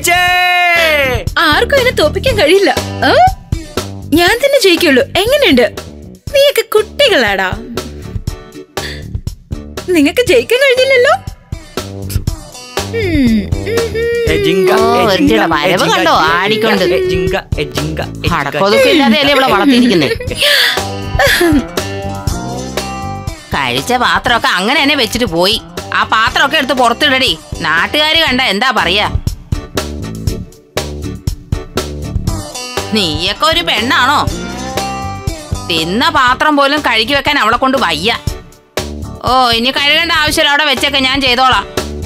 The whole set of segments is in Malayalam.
ജയിച്ചേ ആർക്കും എന്നെ തോപ്പിക്കാൻ കഴിയില്ല ആ? ഞാൻ തന്നെ ജയിക്കുള്ളൂ എങ്ങനെയുണ്ട് നീയൊക്കെ കുട്ടികളാടാ നിങ്ങക്ക് ജയിക്കാൻ കഴിഞ്ഞില്ലല്ലോ ഉം, ഉം, ഉം. എ ജിങ്ക, ഓ, എ ഒരുത്തിയുടെ ജിങ്ക, എ വരവ് ജിങ്ക, കണ്ടോ? എ ആടിക്കൊണ്ട്. എ ജിങ്ക, എ ജിങ്ക, എ ജിങ്ക. അടക്കമൊതുക്കം ഇല്ലാതെയല്ലേ ഇവിടെ വളർത്തിയിരിക്കുന്നേ കഴിച്ച പാത്രമൊക്കെ അങ്ങനെ തന്നെ വെച്ചിട്ട് പോയി ആ പാത്രമൊക്കെ എടുത്ത് പുറത്തിടടി നാട്ടുകാര് കണ്ട എന്താ പറയാ നീയൊക്കെ ഒരു പെണ്ണാണോ തിന്ന പാത്രം പോലും കഴുകി വെക്കാൻ അവളെ കൊണ്ട് വയ്യ ഓ ഇനി കഴുകേണ്ട ആവശ്യമില്ല അവിടെ വെച്ചൊക്കെ ഞാൻ ചെയ്തോളാം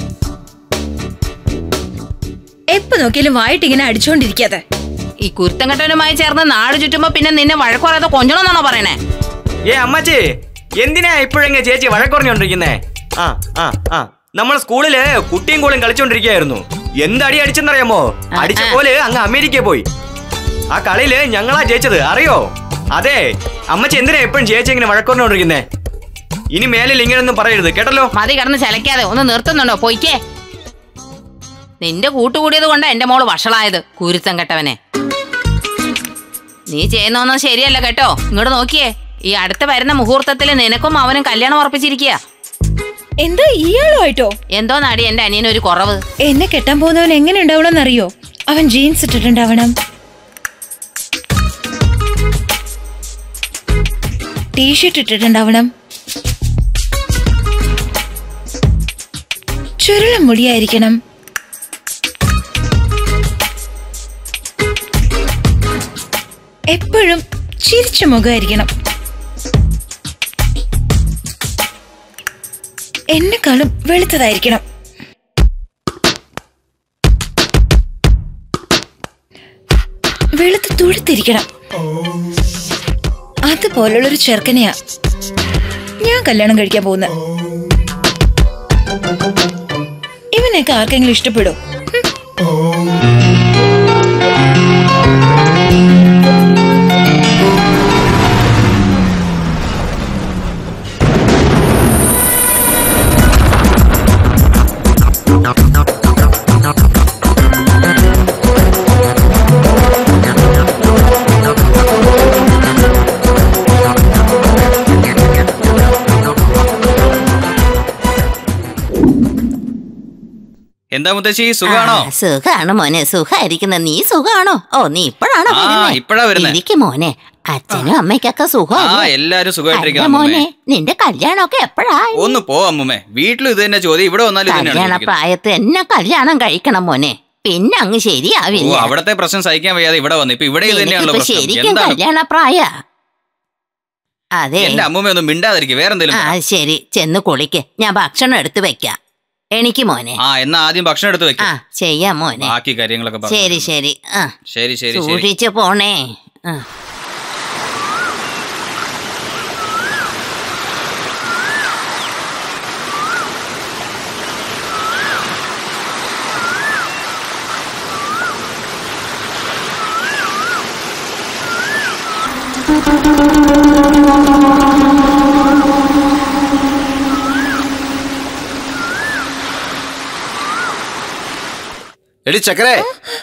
എപ്പോ നോക്കിയാലും വായിട്ട് ഇങ്ങനെ അടിച്ചോണ്ടിരിക്കാതെ ഈ കുരുത്തം കെട്ടവനുമായി ചേർന്ന് നാട് ചുറ്റുമ്പോ പിന്നെ നിന്നെ വഴക്കുറയാതെ കൊഞ്ചണമെന്നാണോ പറയണേ ഏ അമ്മച്ചി എന്തിനാ ഇപ്പോഴെങ്ങനെ ചേച്ചി വഴക്കുറഞ്ഞോണ്ടിരിക്കുന്നേ ആ ആ ആ നമ്മൾ സ്കൂളില് കുട്ടിയും കൂടെ കളിച്ചോണ്ടിരിക്കുകയായിരുന്നു എന്തടി അടിച്ചെന്നറിയാമോ അടിച്ച പോലെ അങ്ങ് അമേരിക്കയിൽ പോയി ആ കളിയില് ഞങ്ങളാ ജയിച്ചത് അറിയോ അതെ അമ്മച്ചി എന്തിനാ എപ്പോഴും ചേച്ചി ഇങ്ങനെ വഴക്കുറഞ്ഞോണ്ടിരിക്കുന്നേ ഇനി മേലിൽ ഇങ്ങനെയൊന്നും പറയരുത് കേട്ടല്ലോ മതി കിടന്ന് ചലക്കാതെ ഒന്ന് നിർത്തുന്നുണ്ടോ പൊയ്ക്കേ നിന്റെ കൂട്ടുകൂടിയത് കൊണ്ടാ എന്റെ മോള് വഷളായത് കുരുത്തം കെട്ടവനെ നീ ചെയ്യുന്നൊന്നും ശരിയല്ല കേട്ടോ ഇങ്ങോട്ട് നോക്കിയേ ഈ അടുത്ത വരുന്ന മുഹൂർത്തത്തിൽ നിനക്കും അവനും കല്യാണം ഉറപ്പിച്ചിരിക്കുക എന്താ ഇയാളുമായിട്ടോ എന്തോ നാടി എന്റെ അനിയനൊരു കുറവ് എന്നെ കെട്ടാൻ പോകുന്നവൻ എങ്ങനെ ഉണ്ടാവണം അറിയോ അവൻ ജീൻസ് ഇട്ടിട്ടുണ്ടാവണം ടീഷർട്ട് ഇട്ടിട്ടുണ്ടാവണം ചുരുള മുടിയായിരിക്കണം എപ്പോഴും ചിരിച്ച മുഖമായിരിക്കണം എന്നെക്കാളും വെളുത്തതായിരിക്കണം വെളുത്ത് തുടുത്തിരിക്കണം അതുപോലുള്ളൊരു ചെറുക്കനെയാ ഞാൻ കല്യാണം കഴിക്കാൻ പോകുന്നത് ഇവനെയൊക്കെ ആർക്കെങ്കിലും ഇഷ്ടപ്പെടും എന്താ മുത്തശ്ശി സുഖാണോ ആ, സുഖാണ് മോനെ സുഖായിരിക്കുന്ന നീ സുഖാണോ ഓ നീ ഇപ്പോഴാണോ ആ, വരുന്നേ? ഇപ്പഴാ വരുന്നേ. ഇരിക്ക് മോനെ അച്ഛനും അമ്മയ്ക്കൊക്കെ ആ സുഖമല്ലേ എല്ലാരും അല്ല സുഖമായിട്ടിരിക്കുന്നു മോനെ നിന്റെ കല്യാണമൊക്കെ എപ്പോഴാ ഒന്ന് പോ അമ്മുമ്മേ വീട്ടിലും ഇത് തന്നെ ചോദ്യം ഇവിടെ വന്നാലും ഇത് കല്യാണ തന്നെയാണ് ചോദിക്കുന്നത്. പ്രായത്ത് എന്നെ കല്യാണം കഴിക്കണം മോനെ പിന്നെ അങ്ങ് ഓ ശരിയാവില്ല അവിടത്തെ പ്രശ്നം സഹിക്കാൻ വയ്യാതെ ഇവിടെ വന്നു ഇപ്പൊ ഇവിടെ ഇത് തന്നെയാണല്ലോ നിനക്കിപ്പോ പ്രശ്നം ശരിക്കും എന്താണ് കല്യാണ പ്രായ അതെ എന്റെ അമ്മുമ്മ ഒന്നും മിണ്ടാതിരിക്കും വേറെന്തെങ്കിലും ആ ശരി ചെന്ന് കുളിക്ക് ഞാൻ ഭക്ഷണം എടുത്ത് വെക്കാം എനിക്ക് മോനെ ആ എന്നാ ആദ്യം ഭക്ഷണം എടുത്ത് ആ വെക്കും ചെയ്യാം മോനെ ബാക്കി കാര്യങ്ങളൊക്കെ പറഞ്ഞു. ശരി ശരി ആ ശരി ശരി ശരി സൂക്ഷിച്ചു പോണേ ആ എടി ചക്കരെ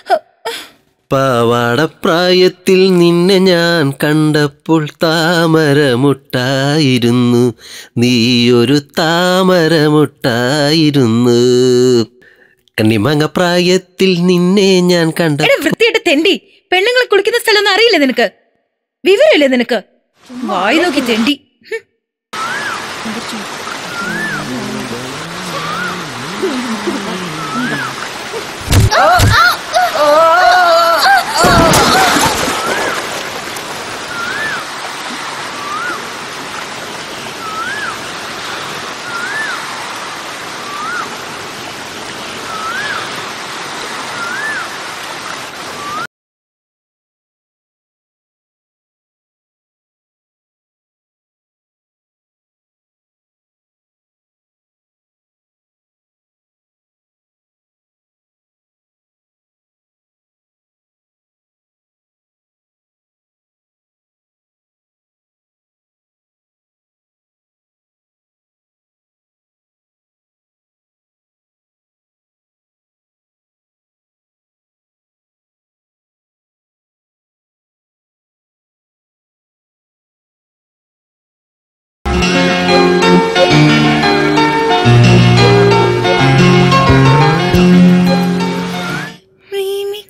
പാവാടപ്രായത്തിൽ നിന്നെ ഞാൻ കണ്ടപ്പോൾ താമരമുട്ടായിരുന്നു നീയൊരു താമരമുട്ടായിരുന്നു കണ്ണിമാങ്ങ പ്രായത്തിൽ നിന്നെ ഞാൻ കണ്ട എടാ വൃത്തിയായിട്ട് തെണ്ടി പെണ്ണുങ്ങൾ കുളിക്കുന്ന സ്ഥലമൊന്നും അറിയില്ല നിനക്ക് വിവരമില്ലേ നിനക്ക് വായി നോക്കി തെണ്ടി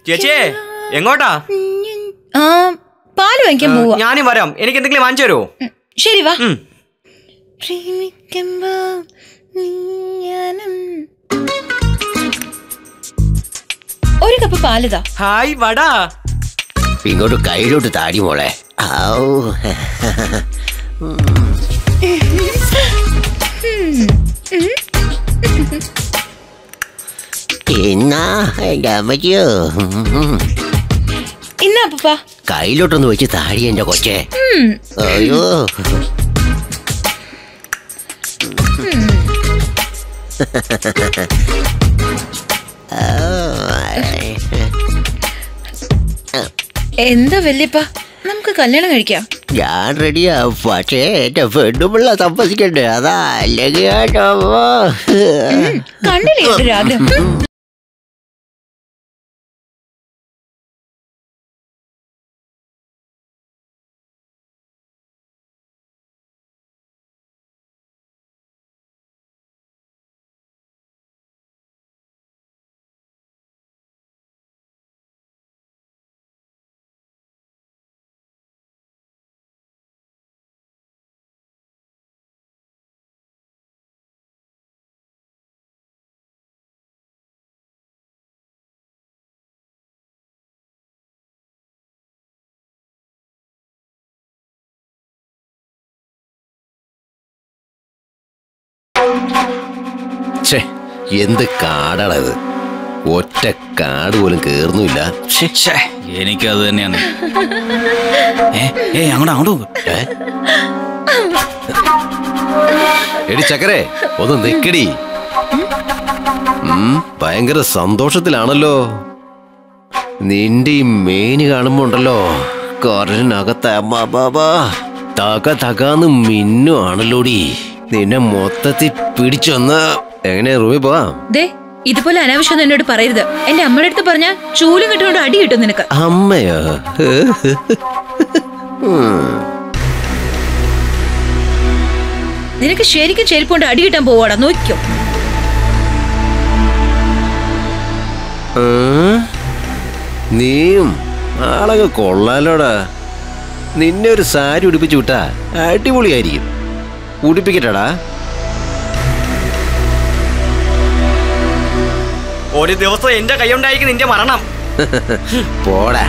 ചേച്ചിയെ എങ്ങോട്ടാ ആ പാല് വാങ്ങിക്കാൻ പോവാ ഞാനും വരാം എനിക്ക് എന്തെങ്കിലും വാങ്ങിച്ചു തരുമോ ഉം, ശരി വാ ഉം. പ്രേമിക്കുമ്പോ ഞാനും ഒരു കപ്പ് പാലിതാ ഹായ് വടാ ഇങ്ങോട്ട് കയ്യിലോട്ട് താടി മോളെ ഔ. എന്നാ എന്റെ അമ്മയ്ക്കോ ഇന്നാ അപ്പൂപ്പ കയ്യിലോട്ടൊന്ന് വെച്ച് താടി എന്റെ കൊച്ചേ ഉം, അയ്യോ എന്താ വല്യപ്പ നമുക്ക് കല്യാണം കഴിക്കാം ഞാൻ റെഡിയാ പക്ഷേ എന്റെ പെണ്ണുപിള്ള തപ്പസിക്കണ്ടേ അതാ അല്ലെങ്കിൽ കേട്ടോ ഉം, കണ്ടില്ലേ ഒരു ആഗ്രഹം ഉം. ഛേ എന്ത് കാടാണത് ഒറ്റ കാട് പോലും കേറുന്നില്ല ഛേ, ഛേ, എനിക്കും അത് തന്നെയാണ് ഏ ഏ അങ്ങോട്ട് അങ്ങോട്ട് നോക്ക്. ഏ? എടി ചക്കരെ ഒന്ന് നിക്കടി ഉം, ഭയങ്കര സന്തോഷത്തിലാണല്ലോ നിന്റെ ഈ മേനി കാണുമ്പോ ഉണ്ടല്ലോ കൊരനകത്ത് അമ്മാബാബാ തക തകാന്ന് മിന്നുവാണല്ലോടി നിന്നെ മൊത്തത്തിൽ പിടിച്ചൊന്ന് എങ്ങനെ റൂമിൽ പോവാം ദേ ഇതുപോലെ അനാവശ്യം ഒന്നും എന്നോട് പറയരുത് എന്റെ അമ്മയുടെ അടുത്ത് പറഞ്ഞാ ചൂലും കെട്ടുകൊണ്ട് അടി കിട്ടും നിനക്ക് അമ്മയോ ഉം. നിനക്ക് ശരിക്കും ചെരുപ്പുകൊണ്ട് അടി കിട്ടാൻ പോവാടാ നോക്കിക്കോ ഉം. നീയും ആളൊക്കെ കൊള്ളാലോടാ നിന്നെ ഒരു സാരി ഉടുപ്പിച്ചു വിട്ടാ അടിപൊളിയായിരിക്കും ഉടുപ്പിക്കട്ടാടാ ഒരു ദിവസം എന്റെ കൈയുണ്ടായിരിക്കും നിന്റെ മരണം പോടാ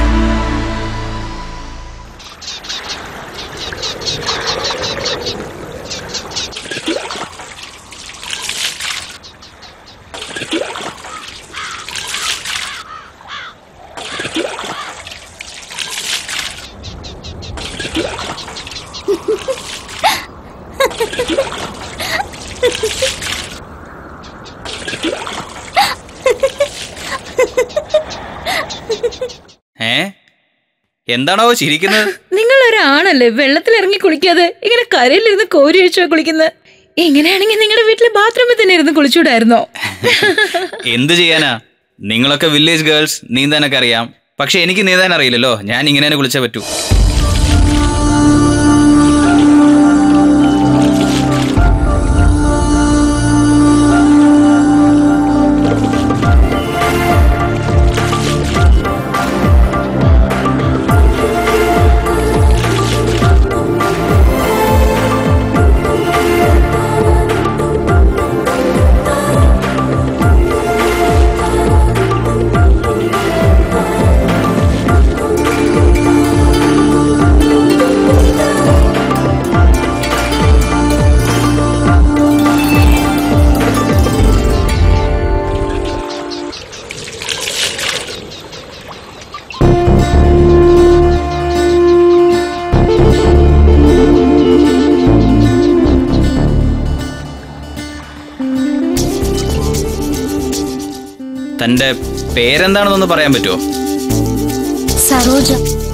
ഏ എന്താണോ ചിരിക്കുന്നത് നിങ്ങൾ ഒരാണല്ലേ വെള്ളത്തിൽ ഇറങ്ങി കുളിക്കാതെ ഇങ്ങനെ കരയിലിരുന്ന് കോരി ഒഴിച്ചോ കുളിക്കുന്നത് ഇങ്ങനെയാണെങ്കിൽ നിങ്ങളുടെ വീട്ടിലെ ബാത്റൂമിൽ തന്നെ ഇരുന്ന് കുളിച്ചൂടായിരുന്നോ എന്ത് ചെയ്യാനാ നിങ്ങളൊക്കെ വില്ലേജ് ഗേൾസ് നീന്താനൊക്കെ അറിയാം പക്ഷെ എനിക്ക് നീന്താൻ അറിയില്ലല്ലോ ഞാൻ ഇങ്ങനെ തന്നെ കുളിച്ചേ പറ്റൂ തന്റെ പേരെന്താണെന്നൊന്ന് പറയാൻ പറ്റുമോ Saroja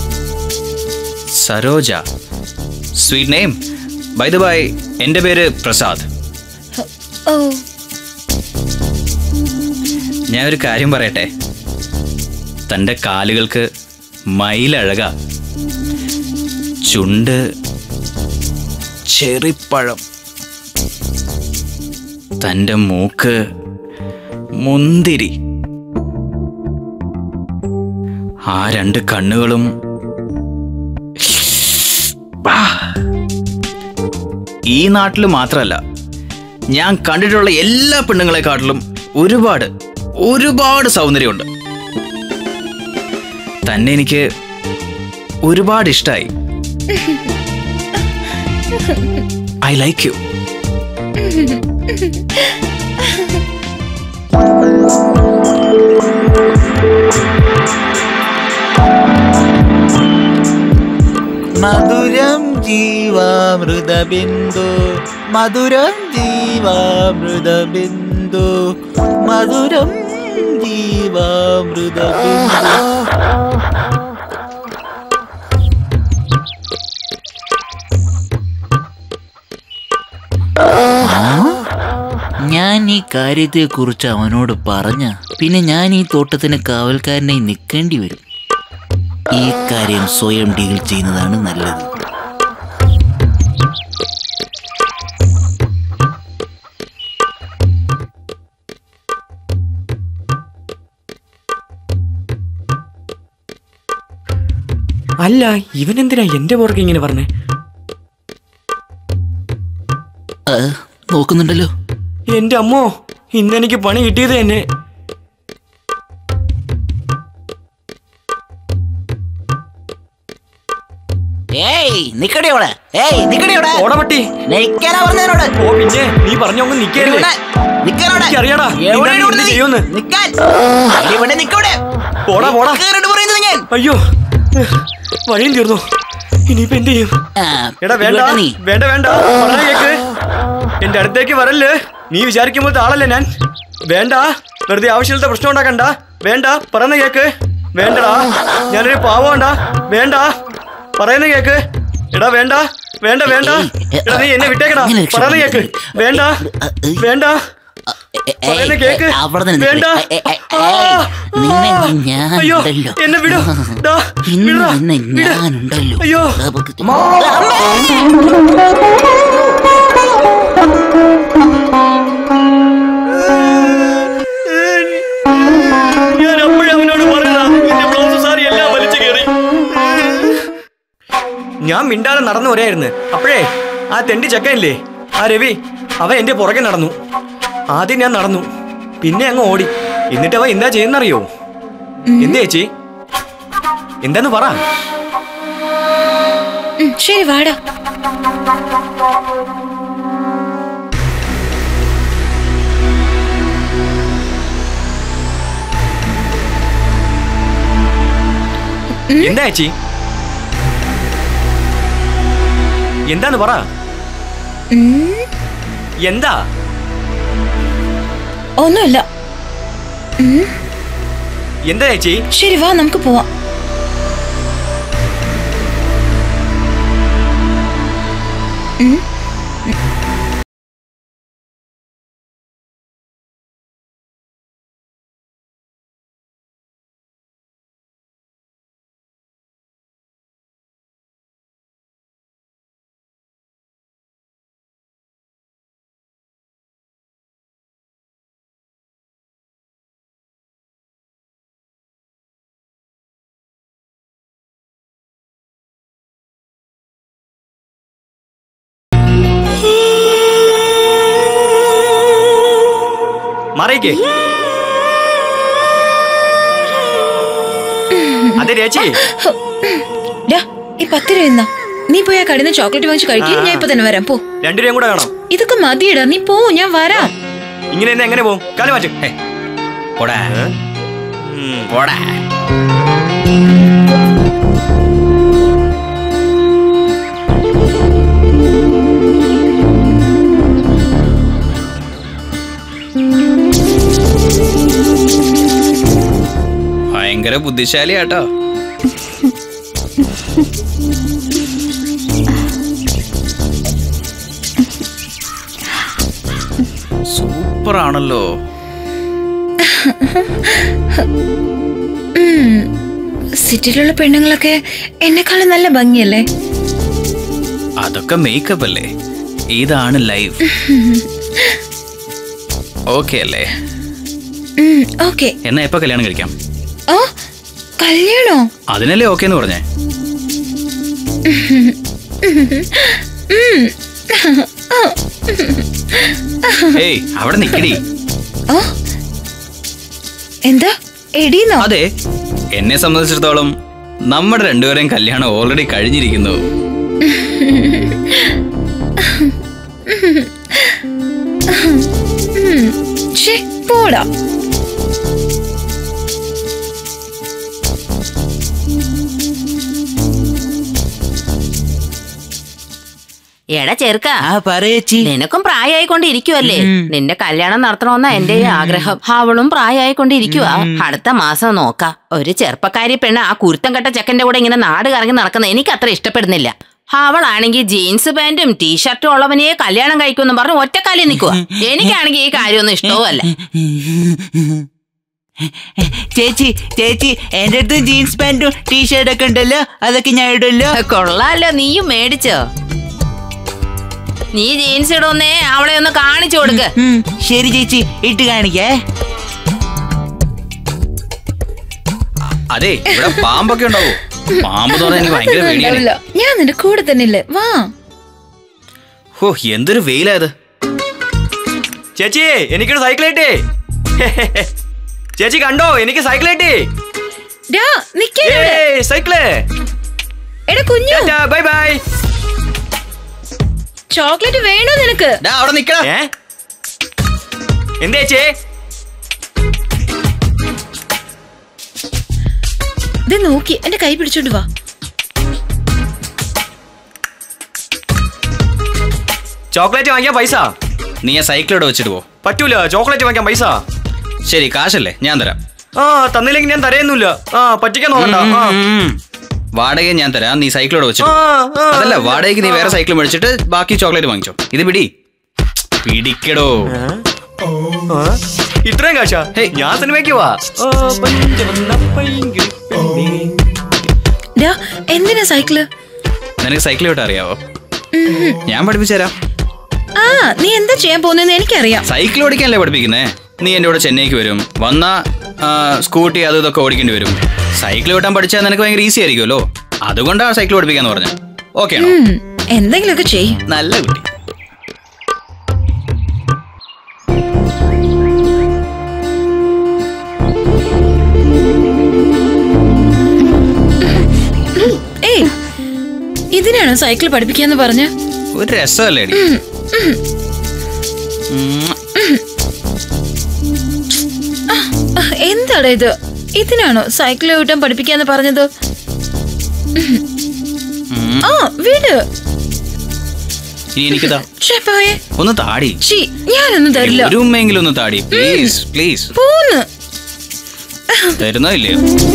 Saroja sweet name by the by എൻ്റെ പേര് പ്രസാദ് ഓ ഞാൻ ഒരു കാര്യം പറയട്ടെ തൻ്റെ കാലുകൾക്ക് മയിലഴക ചുണ്ട് ചെറിപ്പഴം തൻ്റെ മൂക്ക് മുന്തിരി ആ രണ്ട് കണ്ണുകളും ആ. ഈ നാട്ടിൽ മാത്രമല്ല ഞാൻ കണ്ടിട്ടുള്ള എല്ലാ പെണ്ണുങ്ങളെക്കാട്ടിലും ഒരുപാട് ഒരുപാട് സൗന്ദര്യമുണ്ട് തന്നെ എനിക്ക് ഒരുപാട് ഇഷ്ടമായി ഐ ലൈക്ക് യു മധുരം ജീവാമൃതബിന്ദു മധുരം ജീവാമൃതബിന്ദു മധുരം ജീവാമൃതബിന്ദു ഞാൻ ഈ കാര്യത്തെക്കുറിച്ച് അവനോട് പറഞ്ഞ പിന്നെ ഞാൻ ഈ തോട്ടത്തിന് കാവൽക്കാരനായി നിൽക്കേണ്ടി വരും ഈ കാര്യം സ്വയം ഡീൽ ചെയ്യുന്നതാണ് നല്ലത് അല്ല ഇവൻ എന്തിനാ എന്റെ പുറകെ ഇങ്ങനെ പറഞ്ഞേ ആ, നോക്കുന്നുണ്ടല്ലോ എന്റെ അമ്മോ ഇന്നെനിക്ക് പണി കിട്ടിയത് തന്നെ ഏയ് നിക്കടി അവിടെ ഏയ് നിക്കടി അവിടെ ഓടപട്ടി നിക്കാനാ പറഞ്ഞതിനോട് ഓ പിന്നെ നീ പറഞ്ഞൊന്നും നിക്കരുത് ഇവിടെ നിക്കാനവിടെ എനിക്കറിയാടാ, നീ എവിടെ എന്താണ് ഇവിടെ എന്ത് നീ? ചെയ്യുമെന്ന്. നിക്കാൻ എടി, ഇവിടെ നിക്കവിടെ പോടാ പോടാ കേറിട്ട് പറയുന്നത് ഞാൻ അയ്യോ വഴിയും തീർന്നു ഇനിയിപ്പോ എന്ത് ചെയ്യും ആ, എടാ വേണ്ട ഇവിടെ നീ വേണ്ട വേണ്ട പറഞ്ഞ കേക്ക് എന്റെ അടുത്തേക്ക് വരല്ലേ നീ വിചാരിക്കുമ്പോഴത്തെ ആളല്ലേ ഞാൻ വേണ്ട വെറുതെ ആവശ്യമില്ലാത്ത പ്രശ്നം ഉണ്ടാക്കണ്ട വേണ്ട പറയുന്ന കേക്ക് വേണ്ടടാ ഞാനൊരു പാവണ്ടാ വേണ്ട പറയുന്ന കേക്ക് എടാ വേണ്ട വേണ്ട വേണ്ട എടാ നീ എന്നെ വിട്ടേക്കടാ ഇങ്ങനെ പറയുന്ന കേക്ക് വേണ്ട വേണ്ട ഏ, ഏ, പറയുന്ന ഏ, കേക്ക് അവിടെ നിന്ന് വേണ്ട ഏ, ഏ, ഏ, ആ. നിന്നെ ഞാൻ അയ്യോ ഉണ്ടല്ലോ എന്നെ വിടൂ ദാ, ഇന്ന് വിടടാ, നിന്നെ വിട്. ഞാനുണ്ടല്ലോ അയ്യോ ഞാൻ അപ്പോഴേ അവനോട് പറഞ്ഞതാ എന്റെ ബ്ലൗസ് സാരി എല്ലാം വലിച്ചു കയറി ഞാൻ മിണ്ടാതെ നടന്നു വരായിരുന്നു അപ്പോഴേ ആ തെണ്ടി ചക്കനില്ലേ ആ രവി അവൻ എന്റെ പുറകെ നടന്നു ആദ്യം ഞാൻ നടന്നു പിന്നെ അങ്ങ് ഓടി എന്നിട്ട് അവൻ എന്താ ചെയ്യുന്നറിയോ എന്താ ചേച്ചി എന്താന്ന് പറ ഉം, ശരി വാടാ എന്താ ചേച്ചി എന്താന്ന് പറ ഉം, എന്താ ഒന്നുമില്ല ഉം, എന്താ ചേച്ചി ശരി വാ നമുക്ക് പോവാം ഉം, മറിയിക്കേ അതെ ചേച്ചി ഡാ, ഈ പത്ത് രൂപ എന്നാ നീ പോയി ആ കടന്ന് ചോക്ലേറ്റ് വാങ്ങിച്ച് കഴിക്കും ഞാൻ ഇപ്പൊ തന്നെ വരാം പോ രണ്ടു രൂപയും കൂടെ വേണം ഇതൊക്കെ മതിയടാ നീ പോ ഞാൻ വരാം ഇങ്ങനെ തന്നെ എങ്ങനെ പോകും കാലം മാറ്റും ഹേ, പോടാ പോടാ ഭയങ്കര ബുദ്ധിശാലിയാട്ടോ സൂപ്പർ ആണല്ലോ സിറ്റിയിലുള്ള പെണ്ണുങ്ങളൊക്കെ എന്നെക്കാളും നല്ല ഭംഗിയല്ലേ അതൊക്കെ മേക്കപ്പ് അല്ലേ ഇതാണ് ലൈഫ് ഓക്കെ അല്ലേ ഓക്കെ എന്നാ എപ്പോ കല്യാണം കഴിക്കാം ഓ കല്യാണോ അതിനല്ലേ ഓക്കെ എന്ന് പറഞ്ഞേ ഏയ് അവിടെ നിക്കടി ഓ എന്താ എടീന്നോ അതെ എന്നെ സംബന്ധിച്ചിടത്തോളം നമ്മുടെ രണ്ടുപേരെയും കല്യാണം ഓൾറെഡി കഴിഞ്ഞിരിക്കുന്നു ഛേ പോടാ എടാ ചെറുക്ക ആ പറയേച്ചി നിനക്കും പ്രായമായിക്കൊണ്ടിരിക്കുവല്ലേ ഉം. നിന്റെ കല്യാണം നടത്തണമെന്നാ എന്റെ ആഗ്രഹം അവളും പ്രായമായിക്കൊണ്ടിരിക്കുക അടുത്ത മാസം നോക്കാം ഒരു ചെറുപ്പക്കാരി പെണ്ണ് ആ കുരുത്തം കെട്ട ചെക്കന്റെ കൂടെ ഇങ്ങനെ നാട് കറങ്ങി നടക്കുന്ന എനിക്ക് അത്ര ഇഷ്ടപ്പെടുന്നില്ല അവളാണെങ്കിൽ ജീൻസ് പാന്റും ടീഷർട്ടും ഉള്ളവനെ കല്യാണം കഴിക്കുമെന്ന് പറഞ്ഞ് ഒറ്റക്കാലിൽ നിൽക്കുക എനിക്കാണെങ്കിൽ ഈ കാര്യമൊന്നും ഇഷ്ടവുമല്ല ചേച്ചി ചേച്ചി എന്റെ അടുത്ത് ജീൻസ് പാന്റും ടീഷർട്ട് ഒക്കെ ഉണ്ടല്ലോ അതൊക്കെ ഞാൻ ഇടല്ലോ കൊള്ളാലോ നീയും മേടിച്ചോ നീ ജീൻസ് ഇടുന്നേ അവളെ ഒന്ന് കാണിച്ചു കൊടുക്ക് ഉം, ശരി ചേച്ചി ഇട്ട് കാണിക്കേ അതെ ഇവിടെ പാമ്പൊക്കെ ഉണ്ടാവോ പാമ്പ് എന്ന് പറഞ്ഞാൽ എനിക്ക് ഭയങ്കര പേടിയാണ് ഉണ്ടാവില്ല. ഞാൻ നിന്റെ കൂടെ തന്നെ ഇല്ലേ വാ ഹോ എന്തൊരു വെയിലായത് ചേച്ചി എനിക്കൊരു സൈക്കിൾ കിട്ടേ ചേച്ചി കണ്ടോ എനിക്ക് സൈക്കിൾ കിട്ടി ഡാ നിക്കേ ഇവിടെ. ഏയ്, സൈക്കിള് എടാ കുഞ്ഞു ബൈ ബൈ ചോക്ലേറ്റ് വേണോ നിനക്ക് ഡാ അവിടെ നിക്കണം ഏ എന്തേ ചേച്ചി ഇത് നോക്കി എന്റെ കൈ പിടിച്ചോണ്ട് വാ ചോക്ലേറ്റ് വാങ്ങിക്കാൻ പൈസ നീ ആ സൈക്കിൾ ഇവിടെ വെച്ചിട്ട് പോ പറ്റൂല ചോക്ലേറ്റ് വാങ്ങിക്കാൻ പൈസ ശരി കാശല്ലേ ഞാൻ തരാം ആ തന്നില്ലെങ്കിൽ ഞാൻ തരയൊന്നുമില്ല ആ പറ്റിക്കാൻ നോക്കണ്ട ആ. ഉം. വാടക ഞാൻ തരാം നീ സൈക്കിൾ ഇവിടെ ആ, വെച്ചിട്ട് ആ. അതല്ല വാടകയ്ക്ക് നീ വേറെ സൈക്കിൾ മേടിച്ചിട്ട് ബാക്കി ചോക്ലേറ്റ് വാങ്ങിച്ചോ ഇത് പിടി പിടിക്കടോ ആ? ഇത്രയും കാശാ ഹേയ്. ഞാൻ സിനിമയ്ക്ക് വാ ആ, പഞ്ചവർണ്ണ പൈങ്കിളി പെണ്ണേ. ഡാ എന്തിനാ സൈക്കിള് നിനക്ക് സൈക്കിൾ വിട്ട് അറിയാവോ ഞാൻ പഠിപ്പിച്ചു തരാം ആ നീ എന്താ ചെയ്യാൻ പോകുന്നെന്ന് എനിക്കറിയാം സൈക്കിൾ ഓടിക്കാനല്ലേ പഠിപ്പിക്കുന്നേ നീ എൻ്റെ കൂടെ ചെന്നൈക്ക് വരും വന്നാ ആ, സ്കൂട്ടി അത് ഇതൊക്കെ ഓടിക്കേണ്ടി വരും സൈക്കിൾ ഓട്ടാൻ പഠിച്ചാൽ നിനക്ക് ഭയങ്കര ഈസി ആയിരിക്കുമല്ലോ അതുകൊണ്ടാണ് സൈക്കിൾ പഠിപ്പിക്കാന്ന് പറഞ്ഞത് ഓക്കെ ആണോ ഉം, എന്തെങ്കിലുമൊക്കെ ചെയ് നല്ല കുട്ടി ഏയ് ഇതിനാണോ സൈക്കിൾ പഠിപ്പിക്കാന്ന് പറഞ്ഞ ഒരു രസമല്ലേ അടി ഉം. എന്താടാ ഇത് ഇതിനാണോ സൈക്കിൾ ഓട്ടാൻ പഠിപ്പിക്കാന്ന് പറഞ്ഞത് ഉം. ആ വീട് ഇനി എനിക്കിതാ ഛേ, പോയേ ഒന്ന് താടി ചീ ഞാനൊന്നും തരില്ല ഒരു ഉമ്മെങ്കിലും ഒന്ന് താടി പ്ലീസ് പ്ലീസ് പോന്ന് തരുന്നോ ഇല്ലയോ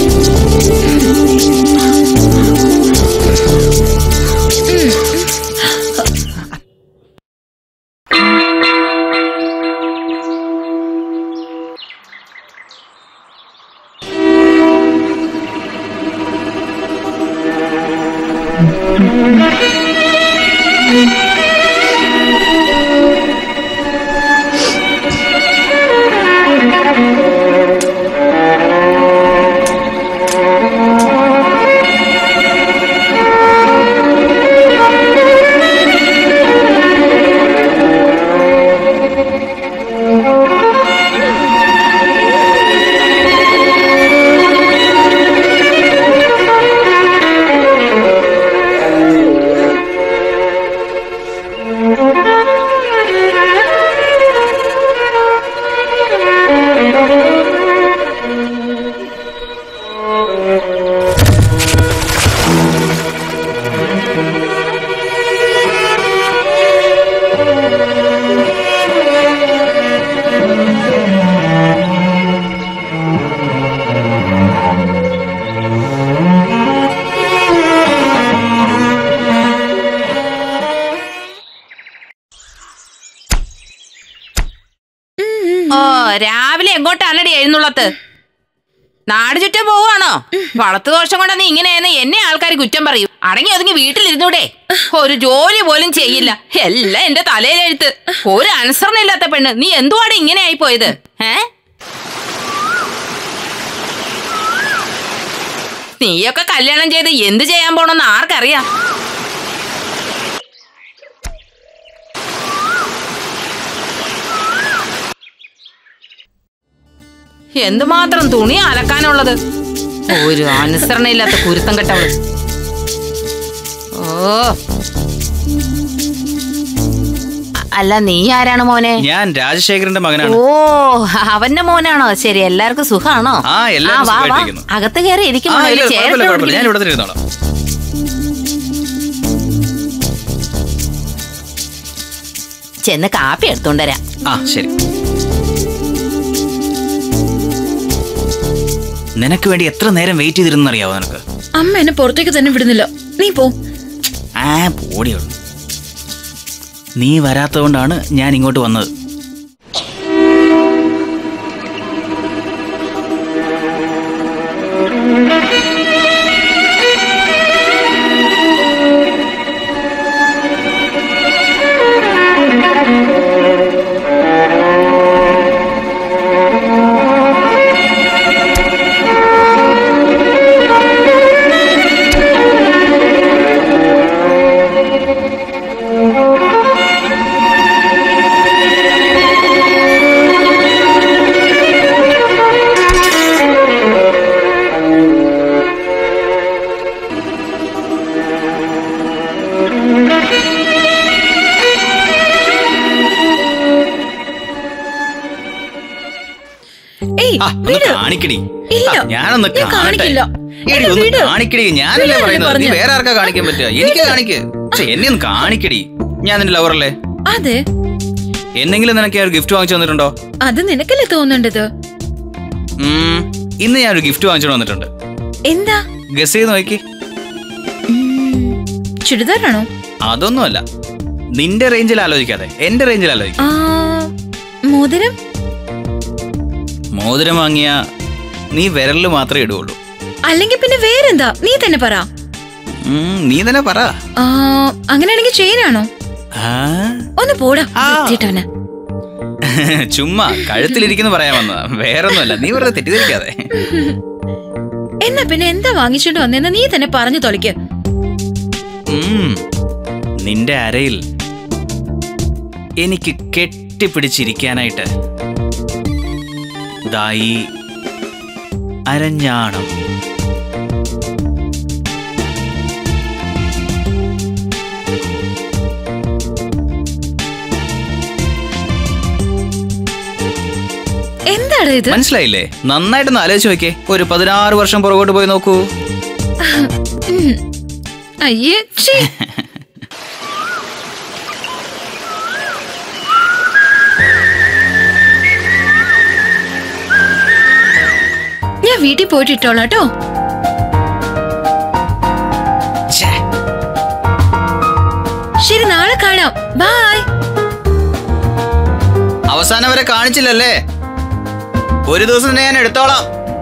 ഓ രാവിലെ എങ്ങോട്ടാണടി എഴുന്നള്ളത്ത് നാട് ചുറ്റാൻ പോവാണോ വളർത്തു ദോഷം കൊണ്ട് നീ ഇങ്ങനെയെന്ന് എന്നെ ആൾക്കാർ കുറ്റം പറയും അടങ്ങി ഒതുങ്ങി വീട്ടിലിരുന്നൂടെ ഒരു ജോലി പോലും ചെയ്യില്ല എല്ലാം എന്റെ തലയിലെഴുത്ത് ഒരു അനുസരണയില്ലാത്ത പെണ്ണ് നീ എന്തുവാടെ ഇങ്ങനെ ആയി പോയത് ഏ നീയൊക്കെ കല്യാണം ചെയ്ത് എന്ത് ചെയ്യാൻ പോണെന്ന് ആർക്കറിയാം എന്തുമാത്രം തുണി അലക്കാനുള്ളത് ഒരു അനുസരണയില്ലാത്ത കുരുത്തം കെട്ടവള് ഓ അ- അല്ല നീ ആരാണ് മോനെ ഞാൻ രാജശേഖരന്റെ മകനാണ് ഓ അവന്റെ മോനാണോ ശരി എല്ലാവർക്കും സുഖാണോ ആ, എല്ലാവരും വാ, വാ. സുഖമായിട്ടിരിക്കുന്നു. അകത്ത് കയറി ആ ഇരിക്കുമോ ഇല്ല കുഴപ്പമില്ല കുഴപ്പമില്ല ഞാൻ ഇവിടെ തന്നെ ഇരുന്നോളാം ചെന്ന് കാപ്പി എടുത്തോണ്ട് വരാം ആ ശരി നിനക്ക് വേണ്ടി എത്ര നേരം വെയിറ്റ് ചെയ്തിരുന്നു അറിയാവോ നിനക്ക് അമ്മ എന്നെ പുറത്തേക്ക് തന്നെ വിടുന്നില്ല നീ പോ ആ പോടിയുള്ളൂ നീ വരാത്തതുകൊണ്ടാണ് ഞാൻ ഇങ്ങോട്ട് വന്നത് ഏയ് ആ ഒന്ന് വിട് കാണിക്കടി ഇല്ല, ആ, ഞാനൊന്ന് ഞാൻ കാണട്ടെ കാണിക്കില്ല. എടി, എന്നെ ഒന്ന് വിട്. കാണിക്കടി ഞാനല്ലേ വിടാനല്ലേ പറയുന്നത് നീ പറഞ്ഞെ? വേറെ ആർക്കാ കാണിക്കാൻ പറ്റുക എനിക്ക് കാണിക്ക് പക്ഷെ എന്നെ ഒന്ന് കാണിക്കടി ഞാൻ നിന്റെ ലവറല്ലേ അതെ എന്തെങ്കിലും നിനക്ക് ഞാൻ ഒരു ഗിഫ്റ്റ് വാങ്ങിച്ചു തന്നിട്ടുണ്ടോ അത് നിനക്കല്ലേ തോന്നേണ്ടത് ഉം, ഇന്ന് ഞാൻ ഒരു ഗിഫ്റ്റ് വാങ്ങിച്ചു വന്നിട്ടുണ്ട് എന്താ ഗസ് ചെയ്ത് നോക്കി ഉം, ചുരിദാറാണോ അതൊന്നുമല്ല നിന്റെ റേഞ്ചിൽ ആലോചിക്കാതെ എന്റെ റേഞ്ചിൽ ആലോചിക്കാം ആ മോതിരം മോതിരം വാങ്ങിയ നീ വിരലിൽ മാത്രമേ ഇടുകയുള്ളൂ അല്ലെങ്കിൽ പിന്നെ വേറെന്താ നീ തന്നെ പറ ഉം, നീ തന്നെ പറ ആ അങ്ങനെയാണെങ്കിൽ ചെയിനാണോ ആ? ഒന്ന് പോടാ ആ. വൃത്തികെട്ടവനെ. ചുമ്മാ കഴുത്തിലിരിക്കുന്നു പറയാൻ വന്നതാ വേറൊന്നുമല്ല നീ വെറുതെ തെറ്റിദ്ധരിക്കാതെ എന്നാ പിന്നെ എന്താ വാങ്ങിച്ചോണ്ട് വന്നെന്ന് നീ തന്നെ പറഞ്ഞു തൊളിക്ക് ഉം, നിന്റെ അരയിൽ എനിക്ക് കെട്ടിപ്പിടിച്ചിരിക്കാനായിട്ട് ദായി അരഞ്ഞാണം എന്താടാ ഇത് മനസ്സിലായില്ലേ നന്നായിട്ടൊന്ന് ആലോചിച്ച് നോക്കിയേ ഒരു പതിനാറ് വർഷം പുറകോട്ട് പോയി നോക്കൂ ഉം. അയ്യേ ഛീ. ഞാൻ വീട്ടിൽ പോയിട്ട് ഇട്ടോളാം കേട്ടോ ഛേ, ശരി നാളെ കാണാം ബായ് അവസാനം വരെ കാണിച്ചില്ലല്ലേ ഒരു ദിവസം തന്നെ ഞാൻ എടുത്തോളാം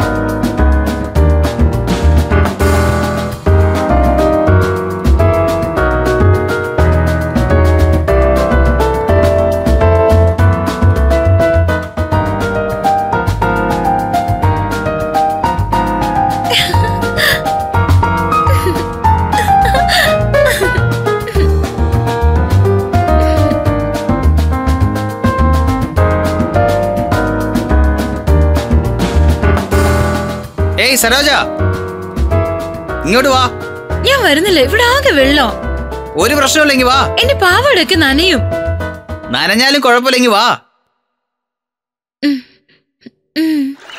ഏയ് സരോജ ഇങ്ങോട്ട് വാ ഞാൻ വരുന്നില്ല ഇവിടെ ആകെ വെള്ളം ഒരു പ്രശ്നമില്ലെങ്കിൽ വാ എന്റെ പാവാടൊക്കെ നനയും നനഞ്ഞാലും കുഴപ്പമില്ലെങ്കിൽ വാ ഉം.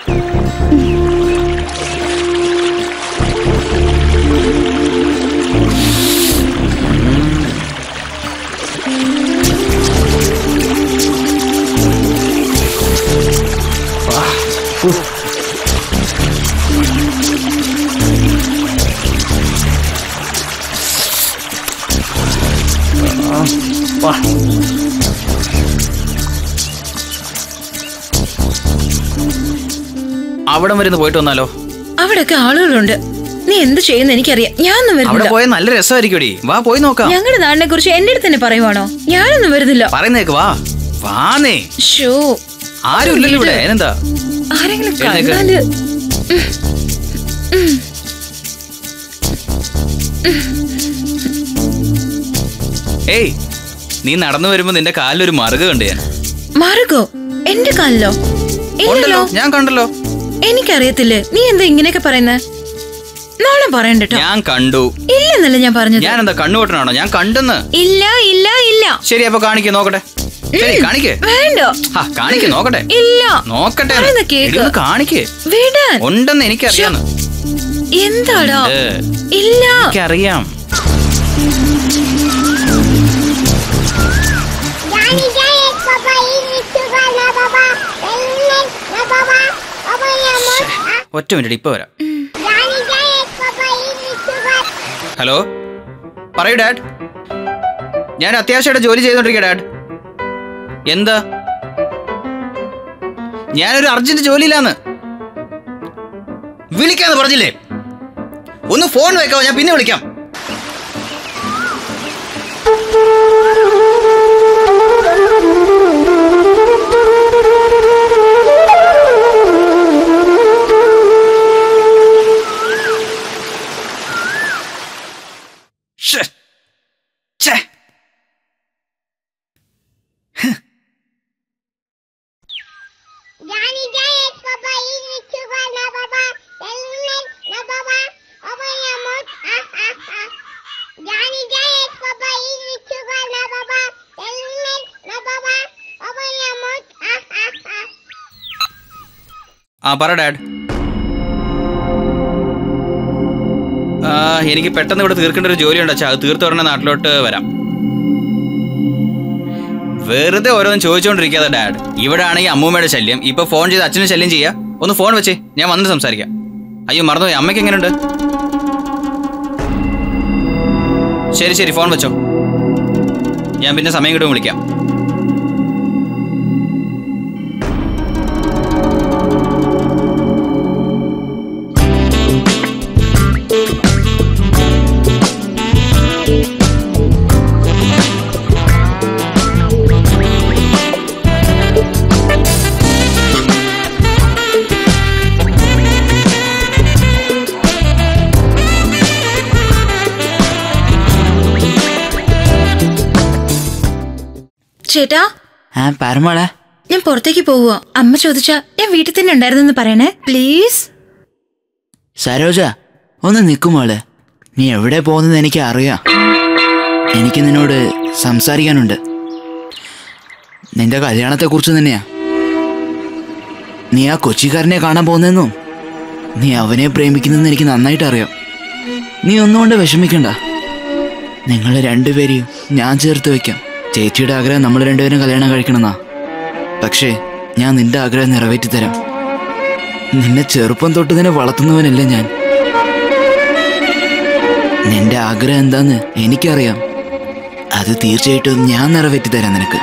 അവിടം വരുന്ന് പോയിട്ട് വന്നാലോ അവിടൊക്കെ ആളുകളുണ്ട് നീ എന്ത് ചെയ്യുന്ന എനിക്കറിയാം ഞാനൊന്നും അവിടെ വരുന്നില്ല പോയാൽ നല്ല രസമായിരിക്കുമടി വാ പോയി നോക്കാം ഞങ്ങളുടെ നാടിനെ കുറിച്ച് എന്റെ അടുത്ത് തന്നെ പറയുവാണോ ഞാനൊന്നും വരുന്നില്ല പറയുന്നേക്ക് വാ വാന്നേ ഷോ ആരും ഇല്ലല്ലോ ഇവിടെ അതിനെന്താ ആരെങ്കിലും എഴുന്നേക്ക്. കണ്ടാല് ഏയ് നീ നടന്നു വരുമ്പോ നിന്റെ കാലിലൊരു മറുക കണ്ടു ഞാൻ മറുകോ എന്റെ കാലിലോ ഉണ്ടല്ലോ ഇല്ലല്ലോ ഞാൻ കണ്ടല്ലോ എനിക്കറിയത്തില്ലേ നീ എന്താ ഇങ്ങനെയൊക്കെ പറയുന്നേ നാളെ പറയണ്ടട്ടോ ഞാൻ കണ്ടു ഇല്ലെന്നല്ല ഞാൻ പറഞ്ഞത് ഞാൻ എന്താ കണ്ണുപൊട്ടനാണോ ഞാൻ കണ്ടെന്ന് ഇല്ല ഇല്ല ഇല്ല ശരി അപ്പൊ കാണിക്കേ നോക്കട്ടെ ശരി കാണിക്കേ വേണ്ട ആ കാണിക്കേ നോക്കട്ടെ ഇല്ല നോക്കട്ടെ പറയുന്ന കേക്ക്. കാണിക്കേ വിടാൻ ഉണ്ടെന്ന് എനിക്കറിയാന്ന് എന്താടാ ഏ, ഇല്ല എനിക്കറിയാം Johnny Giant, Papa, easy sugar, na Papa, Helmet, na Papa, Papa, ya mot, ah, ഒറ്റ മിനിറ്റ് ഇപ്പൊ വരാം Johnny Giant, Papa, easy sugar. Hello പറയൂ ഡാഡ് ഞാൻ അത്യാവശ്യമായിട്ട് ജോലി ചെയ്തോണ്ടിരിക്കുക ഡാഡ് എന്താ ഞാനൊരു അർജന്റ് ജോലിയിലാന്ന് വിളിക്കാന്ന് പറഞ്ഞില്ലേ ഒന്ന് ഫോൺ വെക്കാവോ ഞാൻ പിന്നെ വിളിക്കാം ശ്ശെ. ഛെ. Johnny Giant, Papa, easy sugar, na Papa, Helmet, na Papa, Papa, ya mot, ah, ah, ah. Johnny Giant, Papa, easy sugar, na Papa, Helmet, na Papa, Papa, ya mot, ah, ah, ah. ആ പറ ഡാഡ് ആ, എനിക്ക് പെട്ടെന്ന് ഇവിടെ തീർക്കേണ്ട ഒരു ജോലിയുണ്ട് അച്ഛാ അത് തീർത്ത് ഉടനെ നാട്ടിലോട്ട് വരാം വെറുതെ ഓരോന്നും ചോദിച്ചുകൊണ്ടിരിക്കാതെ ഡാഡ് ഇവിടെ ആണെങ്കിൽ അമ്മൂമ്മയുടെ ശല്യം ഇപ്പൊ ഫോൺ ചെയ്ത് അച്ഛനും ശല്യം ചെയ്യാ ഒന്ന് ഫോൺ വെച്ചേ ഞാൻ വന്ന് സംസാരിക്കാം അയ്യോ മറന്നുപോയി അമ്മയ്ക്ക് എങ്ങനെയുണ്ട് ശരി ശരി ഫോൺ വെച്ചോ ഞാൻ പിന്നെ സമയം കിട്ടുമ്പോൾ വിളിക്കാം ചേട്ടാ ആ പരമോളെ ഞാൻ പുറത്തേക്ക് പോവുക അമ്മ ചോദിച്ചാ ഞാൻ വീട്ടിൽ തന്നെ ഉണ്ടായിരുന്നെന്ന് പറയണേ പ്ലീസ് സരോജ ഒന്ന് നിൽക്കുമോളെ നീ എവിടെ പോകുന്നത് എനിക്ക് അറിയാം എനിക്ക് നിന്നോട് സംസാരിക്കാനുണ്ട് നിന്റെ കല്യാണത്തെക്കുറിച്ച് തന്നെയാ നീ ആ കൊച്ചിക്കാരനെ കാണാൻ പോകുന്നെന്നും നീ അവനെ പ്രേമിക്കുന്നെന്ന് എനിക്ക് നന്നായിട്ട് അറിയാം നീ ഒന്നുകൊണ്ട് വിഷമിക്കണ്ട നിങ്ങൾ രണ്ടുപേരെയും ഞാൻ ചേർത്ത് വെക്കാം ചേച്ചിയുടെ ആഗ്രഹം നമ്മൾ രണ്ടുപേരും കല്യാണം കഴിക്കണമെന്നാ പക്ഷേ ഞാൻ നിന്റെ ആഗ്രഹം നിറവേറ്റി തരാം നിന്നെ ചെറുപ്പം തൊട്ട് നിന്നെ വളർത്തുന്നവനല്ല ഞാൻ നിന്റെ ആഗ്രഹം എന്താന്ന് എനിക്കറിയാം അത് തീർച്ചയായിട്ടും ഞാൻ നിറവേറ്റി തരാം നിനക്ക്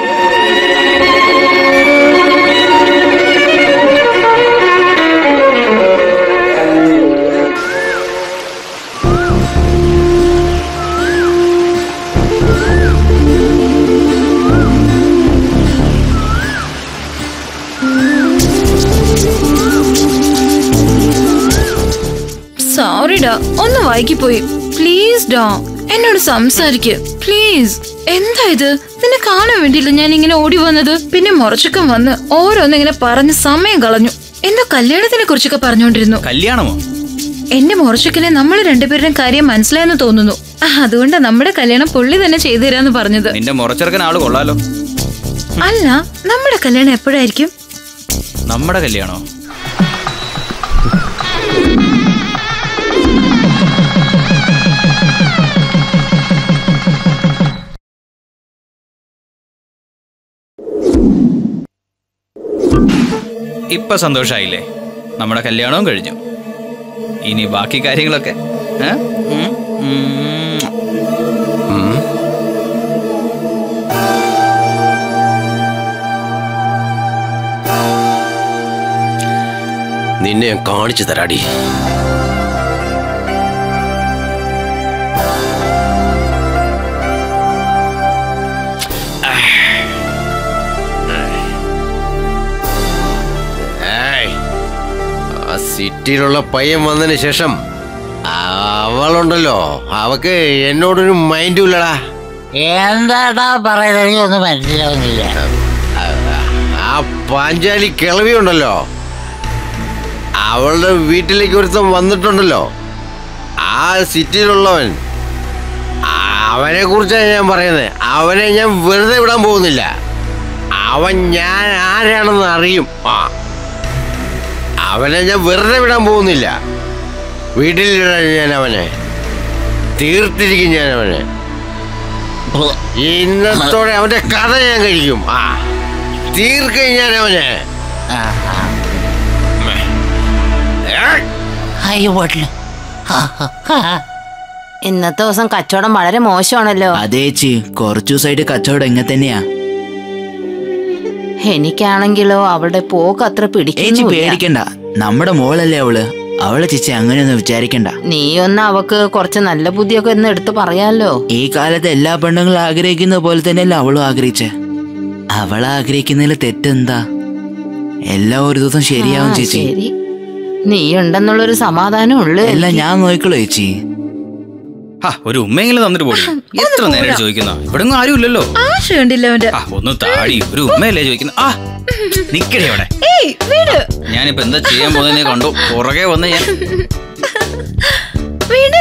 സോറിഡാ ഒന്ന് വൈകിപ്പോയി പ്ലീസ് ഡാ എന്നോട് സംസാരിക്ക് പ്ലീസ് എന്താ ഇത് നിന്നെ കാണാൻ വേണ്ടിയില്ല ഞാൻ ഇങ്ങനെ ഓടി വന്നത് പിന്നെ മുറച്ചക്കം വന്ന് ഓരോന്നിങ്ങനെ പറഞ്ഞ് സമയം കളഞ്ഞു എന്തോ കല്യാണത്തിനെ കുറിച്ചൊക്കെ പറഞ്ഞുകൊണ്ടിരുന്നു കല്യാണമോ എന്റെ മുറച്ചക്കനെ നമ്മൾ രണ്ടുപേരുടെയും കാര്യം മനസ്സിലായെന്ന് തോന്നുന്നു ആ, അതുകൊണ്ടാ നമ്മുടെ കല്യാണം പുള്ളി തന്നെ ചെയ്തു തരാന്ന് പറഞ്ഞത് നിന്റെ മുറച്ചെറുക്കൻ ആള് കൊള്ളാലോ അല്ല നമ്മുടെ കല്യാണം എപ്പോഴായിരിക്കും നമ്മുടെ കല്യാണോ ഇപ്പൊ സന്തോഷായില്ലേ നമ്മുടെ കല്യാണവും കഴിഞ്ഞു ഇനി ബാക്കി കാര്യങ്ങളൊക്കെ ഏ? ഉം, ഉം. നിന്നെ ഞാൻ കാണിച്ചു തരാടി ഏയ്, ആ സിറ്റിയിലുള്ള പയ്യൻ വന്നതിന് ശേഷം അവൻ അവളുണ്ടല്ലോ അവക്ക് എന്നോടൊരു മൈൻഡും ഇല്ലടാ എന്താടാ പറയുന്നത് എനിക്കൊന്നും മനസ്സിലാവുന്നില്ല ആ പാഞ്ചാലി കിളവി ഉണ്ടല്ലോ അവളുടെ വീട്ടിലേക്ക് ഒരുത്തം വന്നിട്ടുണ്ടല്ലോ ആ സിറ്റിയിലുള്ളവൻ അവനെ കുറിച്ചാണ് ഞാൻ പറയുന്നത് അവനെ ഞാൻ വെറുതെ വിടാൻ പോകുന്നില്ല അവൻ ഞാൻ ആരാണെന്ന് അറിയും ആ അവനെ ഞാൻ വെറുതെ വിടാൻ പോകുന്നില്ല വീട്ടിലിടാൻ ഞാൻ അവനെ തീർത്തിരിക്കും ഞാൻ അവനെ ഇന്നത്തോടെ അവന്റെ കഥ ഞാൻ കഴിക്കും ആ തീർക്കും ഞാൻ അവനെ ആ, ആ. ഏയ്! അയ്യോ പോട്ടില്ല ഇന്നത്തെ ദിവസം കച്ചവടം വളരെ മോശമാണല്ലോ അതേ ചേച്ചി കുറച്ചു ദിവസമായിട്ട് കച്ചവടം എങ്ങനെ തന്നെയാ എനിക്കാണെങ്കിലോ അവളുടെ പോക്ക് അത്ര ചേച്ചി പിടിക്കുന്നു പേടിക്കണ്ട നമ്മുടെ മോളല്ലേ അവള് അവളെ ചേച്ചി അങ്ങനെയൊന്നും വിചാരിക്കണ്ട നീ ഒന്ന് അവക്ക് കുറച്ച് നല്ല ബുദ്ധിയൊക്കെ ഒന്ന് എടുത്ത് പറയാലോ ഈ കാലത്ത് എല്ലാ പെണ്ണുങ്ങളും ആഗ്രഹിക്കുന്ന പോലെ തന്നെയല്ലേ അവളും ആഗ്രഹിച്ചേ അവൾ ആഗ്രഹിക്കുന്നതിൽ തെറ്റെന്താ എല്ലാം ഒരു ദിവസം ശരിയാവും ആ, ചേച്ചി ശരി നീ ഉണ്ടെന്നുള്ളൊരു സമാധാനം ഉള്ളു എല്ലാം ഞാൻ നോക്കിക്കോളൂ ചേച്ചി ആ ഒരു ഉമ്മയെങ്കിലും തന്നിട്ട് പോടി എത്ര നേരം ചോദിക്കുന്ന ഇവിടെ ആരും ഇല്ലല്ലോ ആശ കണ്ടില്ല അവന്റെ ആ ഒന്ന് താടി ഒരു ഉമ്മയല്ലേ ചോദിക്കുന്ന ആ നിക്കടേ അവിടെ ഏയ് വീട് ഞാനിപ്പോ എന്താ ചെയ്യാൻ പോകുന്നതിനെ കണ്ടു പുറകെ വന്ന് ഞാൻ വീട്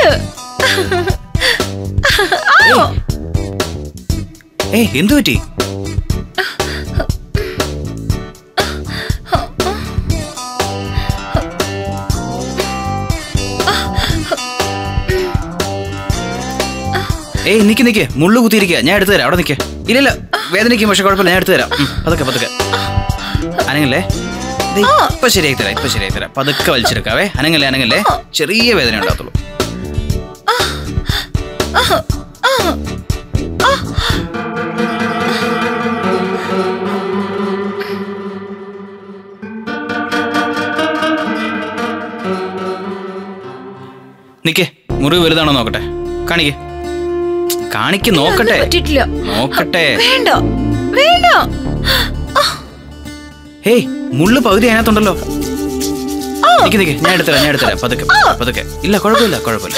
ഏയ് എന്തു പറ്റി ഏയ് നിക്ക് നിക്ക് മുള്ളു കുത്തിയിരിക്കുക ഞാൻ എടുത്തു തരാം അവിടെ നിക്ക് ഇല്ലില്ല വേദനിക്കും പക്ഷെ കുഴപ്പമില്ല ഞാൻ എടുത്തു തരാം ഉം, പതുക്കെ പതുക്കെ അനങ്ങല്ലേ ദേ, ഇപ്പൊ ശരിയായി തരാം ഇപ്പൊ ശരിയായി തരാം പതുക്കെ വലിച്ചെടുക്കാവേ അനങ്ങല്ലേ അനങ്ങല്ലേ ചെറിയ വേദന ഉണ്ടാകത്തുള്ളൂ നിക്കേ മുറിവ് വലുതാണോ നോക്കട്ടെ കാണിക്കേ കാണിക്ക് നോക്കട്ടെ പറ്റിയിട്ടില്ല നോക്കട്ടെ വേണ്ട വേണ്ട ഹേയ് മുള്ളു പകുതി അതിനകത്തുണ്ടല്ലോ നിക്ക് നിക്ക് ഞാൻ എടുത്തരാം ഞാൻ എടുത്തരാം പതുക്കെ പതുക്കെ ഇല്ല കുഴപ്പമില്ല കുഴപ്പമില്ല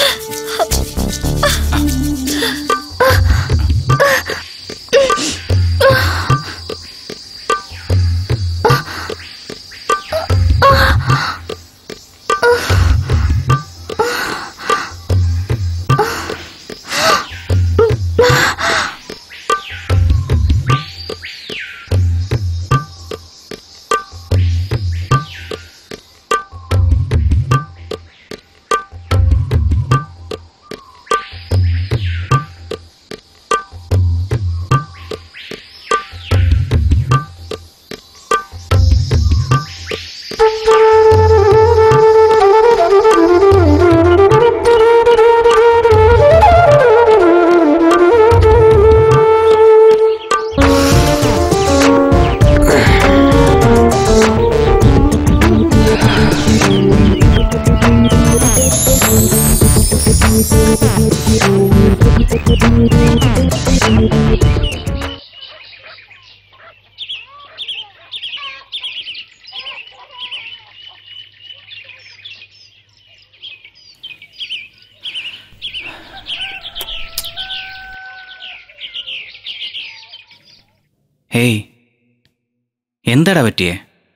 ഹേയ് എന്താടാ പറ്റിയേ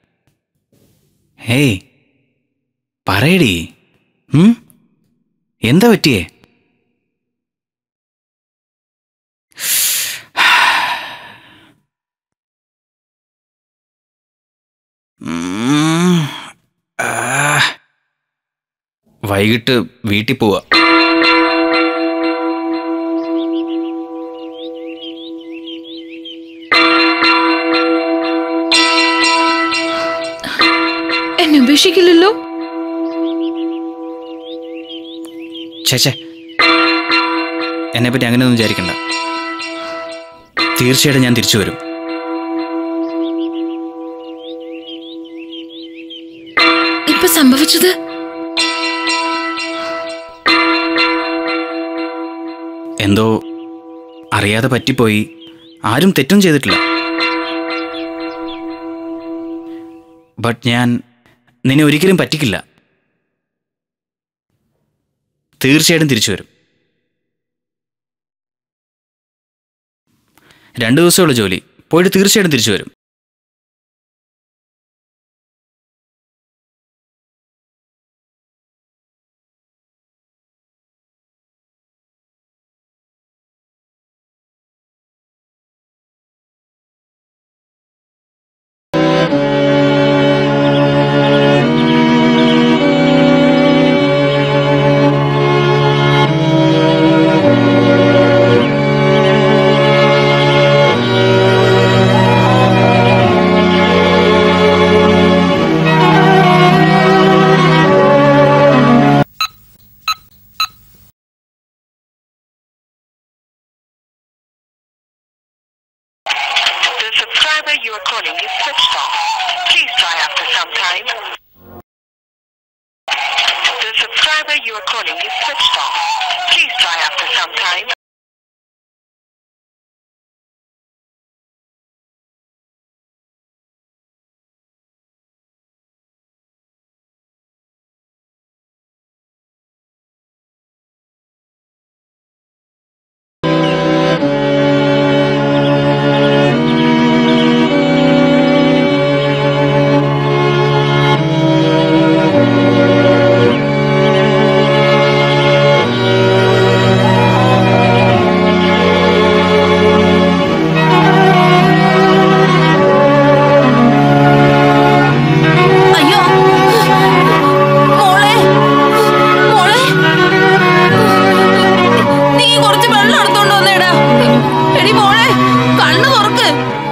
ഹേയ് പറയടി ഉം? എന്താ പറ്റിയേ ഉം. ആ. വൈകിട്ട് വീട്ടിൽ പോവാ എന്നെ ഉപേക്ഷിക്കില്ലല്ലോ ചേച്ചേ എന്നെ പറ്റി അങ്ങനെയൊന്നും വിചാരിക്കണ്ട തീർച്ചയായിട്ടും ഞാൻ തിരിച്ചു വരും ഇപ്പൊ സംഭവിച്ചത് എന്തോ അറിയാതെ പറ്റിപ്പോയി ആരും തെറ്റും ചെയ്തിട്ടില്ല ബട്ട് ഞാൻ നിന്നെ ഒരിക്കലും പറ്റിക്കില്ല തീർച്ചയായിട്ടും തിരിച്ചു വരും രണ്ട് ദിവസമുള്ള ജോലി പോയിട്ട് തീർച്ചയായിട്ടും തിരിച്ചു വരും The subscriber you are calling is switched off. Please try after some time. The subscriber you are calling is switched off. Please try after some time. അയ്യോ മോളെ മോളെ നീ കുറച്ച് വെള്ളം എടുത്തോണ്ട് വന്നേടാ എടി മോളെ കണ്ണു തുറക്ക്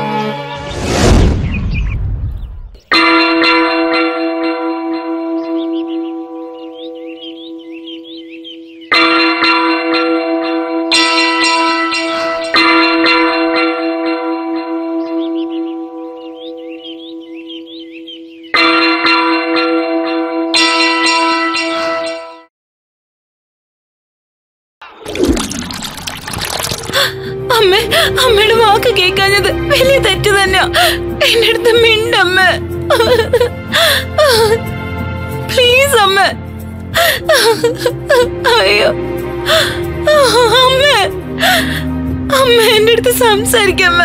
അമ്മ അമ്മയുടെ വാക്ക് കേൾക്കാഞ്ഞത് വലിയ തെറ്റ് തന്നെയാ എന്റെ അടുത്ത് മിണ്ടമ്മ പ്ലീസ് അമ്മ അയ്യോ അമ്മ അമ്മ എന്റെ അടുത്ത് സംസാരിക്കമ്മ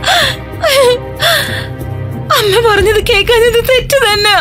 അമ്മ പറഞ്ഞത് കേൾക്കാഞ്ഞത് തെറ്റ് തന്നെയാ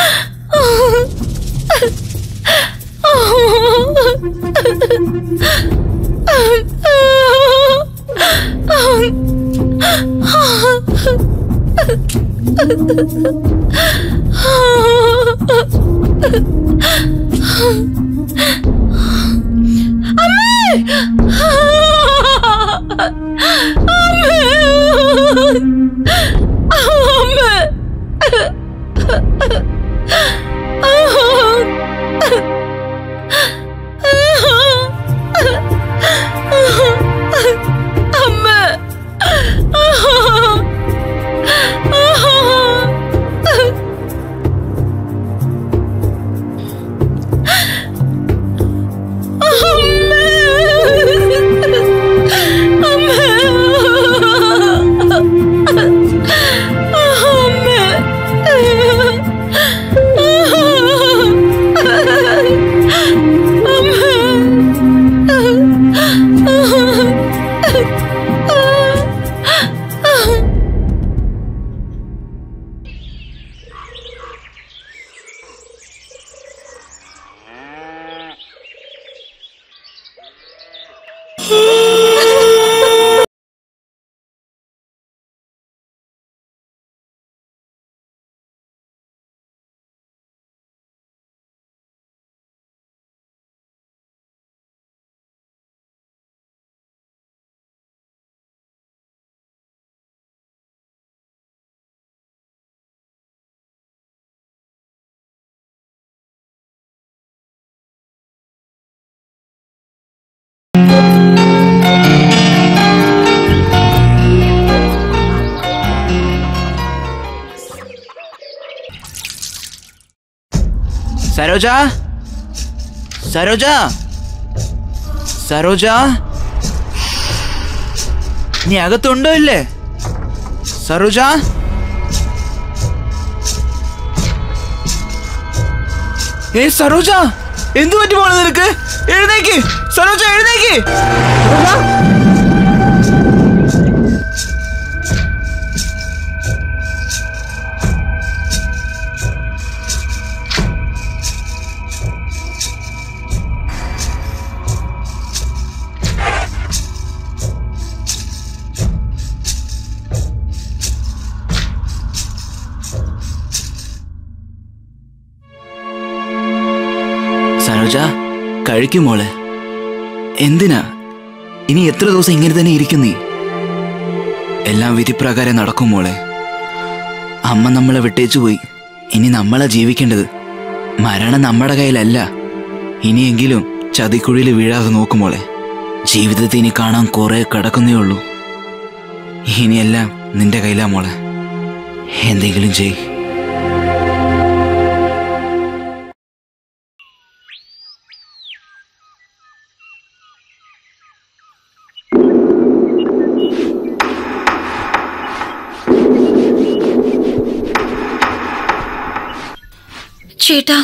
സരോജ സരോജ സരോജ നീ അകത്തുണ്ടോ ഇല്ലേ സരോജ ഏ സരോജ എന്തു പറ്റി മോളെ നിനക്ക് എഴുന്നേക്ക് സരോജ എഴുന്നേക്ക് സരോജ കഴിക്കും മോളെ എന്തിനാ ഇനി എത്ര ദിവസം ഇങ്ങനെ തന്നെ ഇരിക്കും നീ എല്ലാം വിധിപ്രകാരം നടക്കും മോളെ അമ്മ നമ്മളെ വിട്ടേച്ചു പോയി ഇനി നമ്മളാ ജീവിക്കേണ്ടത് മരണം നമ്മുടെ കയ്യിലല്ല ഇനിയെങ്കിലും ചതിക്കുഴിയിൽ വീഴാതെ നോക്കും മോളെ ജീവിതത്തിൽ ഇനി കാണാൻ കുറെ കിടക്കുന്നേ ഉള്ളൂ ഇനിയെല്ലാം നിന്റെ കയ്യിലാ മോളെ എന്തെങ്കിലും ചെയ് ചേട്ടാ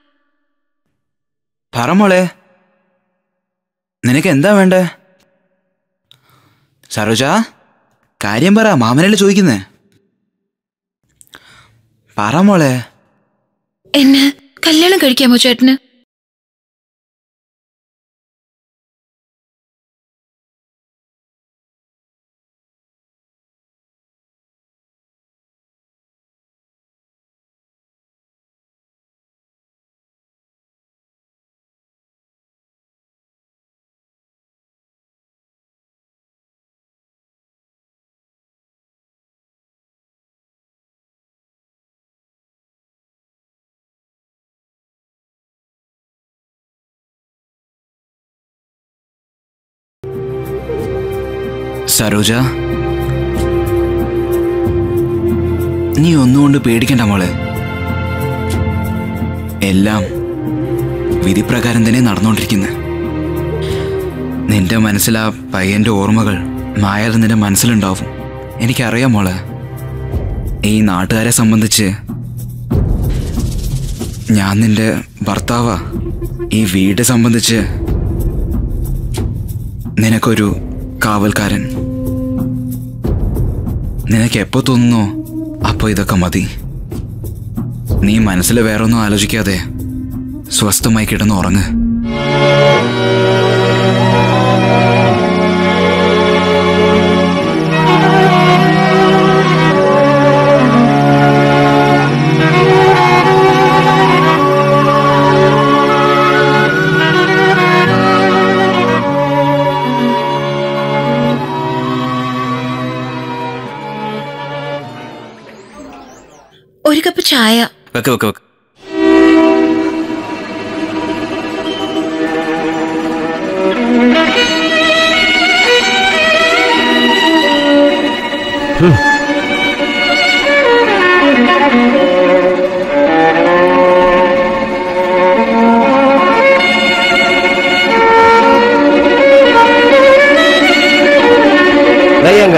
പറ മോളെ നിനക്ക് എന്താ വേണ്ടേ സരോജ കാര്യം പറ മാമനല്ലേ ചോദിക്കുന്നേ പറ മോളെ എന്നെ കല്യാണം കഴിക്കാമോ ചേട്ടന് സരോജ നീ ഒന്നുകൊണ്ട് പേടിക്കണ്ട മോളെ എല്ലാം വിധിപ്രകാരം തന്നെ നടന്നുകൊണ്ടിരിക്കുന്നത് നിന്റെ മനസ്സിൽ ആ പയ്യന്റെ ഓർമ്മകൾ മായാതെ നിന്റെ മനസ്സിലുണ്ടാവും എനിക്കറിയാം മോളെ ഈ നാട്ടുകാരെ സംബന്ധിച്ച് ഞാൻ നിന്റെ ഭർത്താവാ ഈ വീട് സംബന്ധിച്ച് നിനക്കൊരു കാവൽക്കാരൻ നിനക്ക് എപ്പോ തോന്നുന്നോ അപ്പോ ഇതൊക്കെ മതി നീ മനസ്സിൽ വേറൊന്നും ആലോചിക്കാതെ സ്വസ്ഥമായി കിടന്ന് ഉറങ്ങ് ഒരു കപ്പ് ചായ വെക്ക് വെക്ക് വെക്ക് ദയ്യങ്ക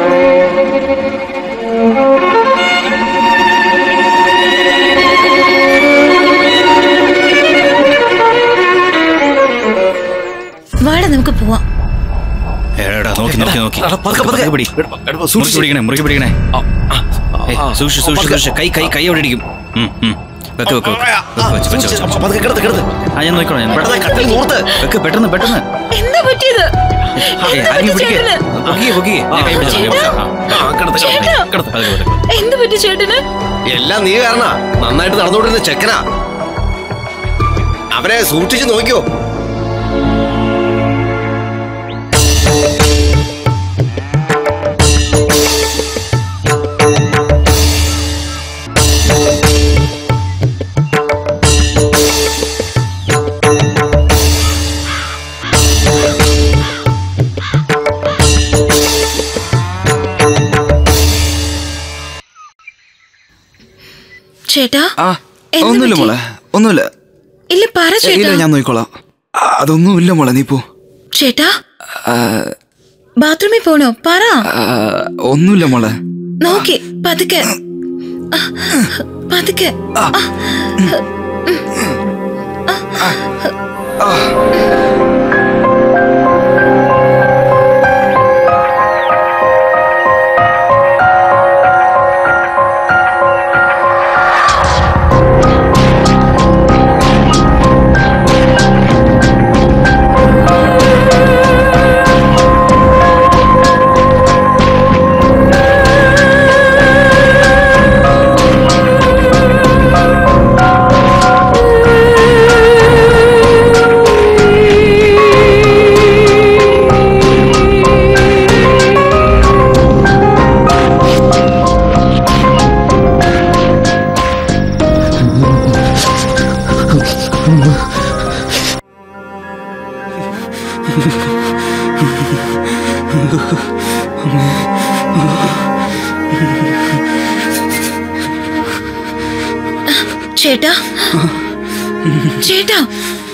വാടാ നമുക്ക് പോവാം എടാ നോക്കി നോക്കി നോക്കി പതുക്കെ പിടി മുറുക്കി പിടിക്കണേ മുറുക്കി പിടിക്കണേ ഏയ്, സൂക്ഷിച്ച് സൂക്ഷിച്ച് സൂക്ഷിച്ച് കൈ കൈ കൈ അവിടെ ഇടിക്കും ഉം, ഉം. വെക്ക് വെക്ക് വെക്ക് വെക്ക്, വെച്ച്, വെച്ച്, വെച്ച്. പതുക്കെ കിടത്ത് കിടത്ത് ആ ഞാൻ നോക്കിക്കോളാം ഞാൻ പെട്ടെന്ന് കട്ടിൽ നൂർത്ത് വെക്ക് പെട്ടെന്ന് പെട്ടെന്ന് എന്താ പറ്റിയത് ഏയ്, അരങ്ങി പിടിക്ക് പൊക്കി പൊക്കി ഞാൻ കൈ പിടിച്ചു കൈ പിടിച്ചു. ആ, ആ, കിടത്ത് കിടത്ത് കിടത്ത് പതുക്കെ പതുക്കെ എന്ത് പറ്റി ചേട്ടന് എല്ലാം നീ കാരണ നന്നായിട്ട് നടന്നുകൊണ്ടിരുന്ന ചെക്കനാ അവനെ സൂക്ഷിച്ച് നോക്കിയോ ചേട്ടാ ആ എന്ത് ഒന്നുമില്ല പറ്റി? മോളെ ഒന്നുമില്ല ഇല്ല പറ ഏ, ഇല്ല ചേട്ടാ ഞാൻ നോക്കിക്കോളാം ആ, അതൊന്നുമില്ല മോളെ നീ പോ ചേട്ടാ ആ, ബാത്റൂമിൽ പോണോ പറ ആ, ഒന്നുമില്ല മോളെ നോക്കി പതുക്കെ ആ, പതുക്കെ ആ, ചേട്ടാ ചേട്ടാ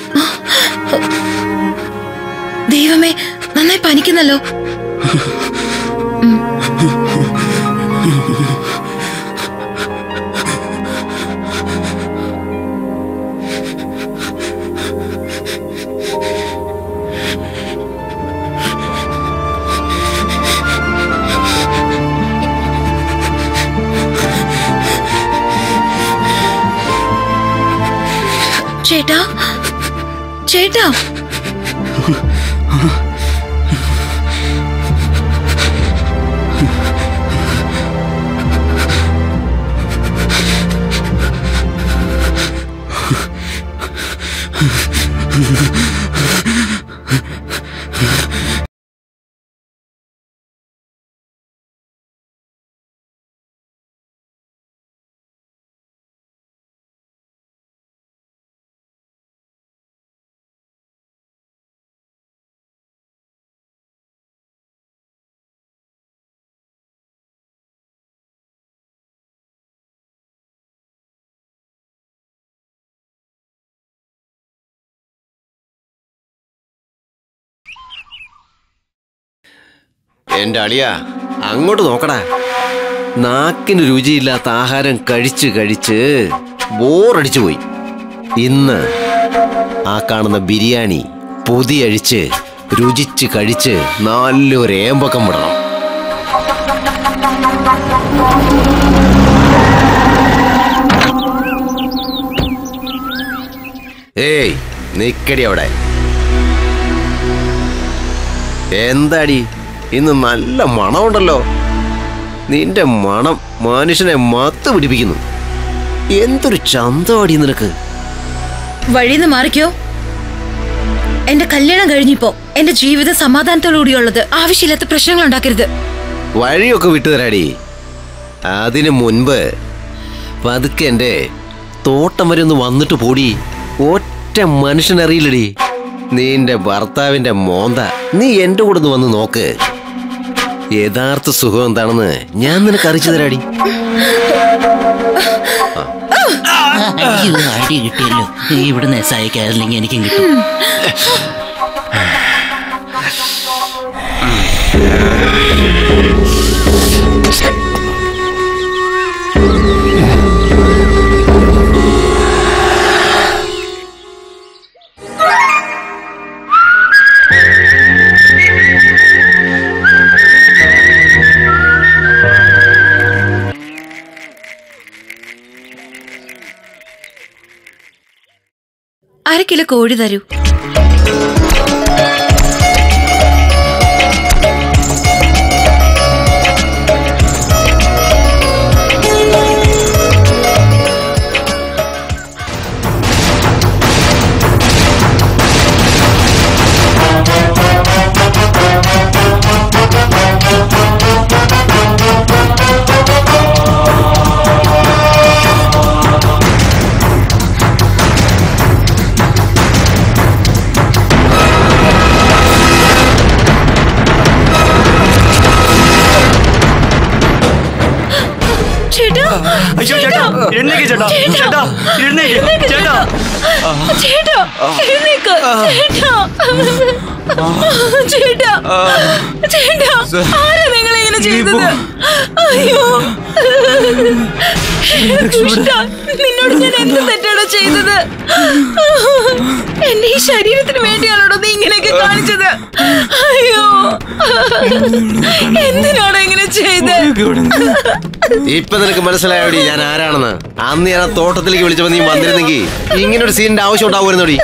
ദൈവമേ നന്നായി പനിക്കുന്നല്ലോ ചേട്ടാ ചേട്ടാ എന്റെ അളിയ അങ്ങോട്ട് നോക്കടാ നാക്കിന് രുചിയില്ലാത്ത ആഹാരം കഴിച്ച് കഴിച്ച് ബോറടിച്ചു പോയി ഇന്ന് ആ കാണുന്ന ബിരിയാണി പൊതിയഴിച്ച് രുചിച്ച് കഴിച്ച് നല്ലൊരു ഏമ്പക്കം വിടണം ഏയ് നിക്കടി അവിടെ എന്താടി ഇന്ന് നല്ല മണമുണ്ടല്ലോ നിന്റെ മണം മനുഷ്യനെ മത്ത് പിടിപ്പിക്കുന്നു എന്തൊരു ചന്തവാടി നിനക്ക് വഴിന്ന് മാറിക്കോ എന്റെ കല്യാണം കഴിഞ്ഞിപ്പോ എന്റെ ജീവിതം സമാധാനത്തോടുകൂടിയുള്ളത് ആവശ്യമില്ലാത്ത പ്രശ്നങ്ങൾ ഉണ്ടാക്കരുത് വഴിയൊക്കെ വിട്ടുതരാടി അതിനു മുൻപ് പതുക്കെ എൻ്റെ തോട്ടം വരെ ഒന്ന് വന്നിട്ട് പോടി ഒറ്റ മനുഷ്യനറിയില്ലടി നിന്റെ ഭർത്താവിന്റെ മോന്ത നീ എൻ്റെ കൂടെ ഒന്ന് വന്ന് നോക്ക് യഥാർത്ഥ സുഖം എന്താണെന്ന് ഞാൻ നിനക്ക് അറിയിച്ചു തരാടി അയ്യോ അടി കിട്ടിയല്ലോ നീ ഇവിടുന്ന് സഹായിക്കാറില്ലെങ്കിൽ എനിക്കും കിട്ടും അര കിലോ കോഴി തരൂ ചേട്ടാ അയ്യോ ചേട്ടാ എഴുന്നേക്ക് ചേട്ടാ ചേട്ടാ എഴുന്നേക്ക് ചേട്ടാ ചേട്ടാ എഴുന്നേക്ക് ചേട്ടാ ചേട്ടാ ചേട്ടാ ആരാ നിങ്ങളെ ഇങ്ങനെ ചെയ്തത് അയ്യോ ദുഷ്ട, നിന്നോട് ഞാൻ എന്ത് തെറ്റാണോ ചെയ്തത് എന്റെ ഈ ശരീരത്തിന് വേണ്ടിയാണോ നീ ഇങ്ങനെയൊക്കെ കാണിച്ചത് അയ്യോ എന്തിനാണോ ഇങ്ങനെ ചെയ്തത് ഇപ്പൊ നിനക്ക് മനസ്സിലായോടി ഞാൻ ആരാണെന്ന് അന്ന് ഞാൻ ആ തോട്ടത്തിലേക്ക് വിളിച്ചപ്പോ നീ വന്നിരുന്നെങ്കിൽ ഇങ്ങനെ ഒരു സീനിന്റെ ആവശ്യം ഉണ്ടാവുമായിരുന്നോടി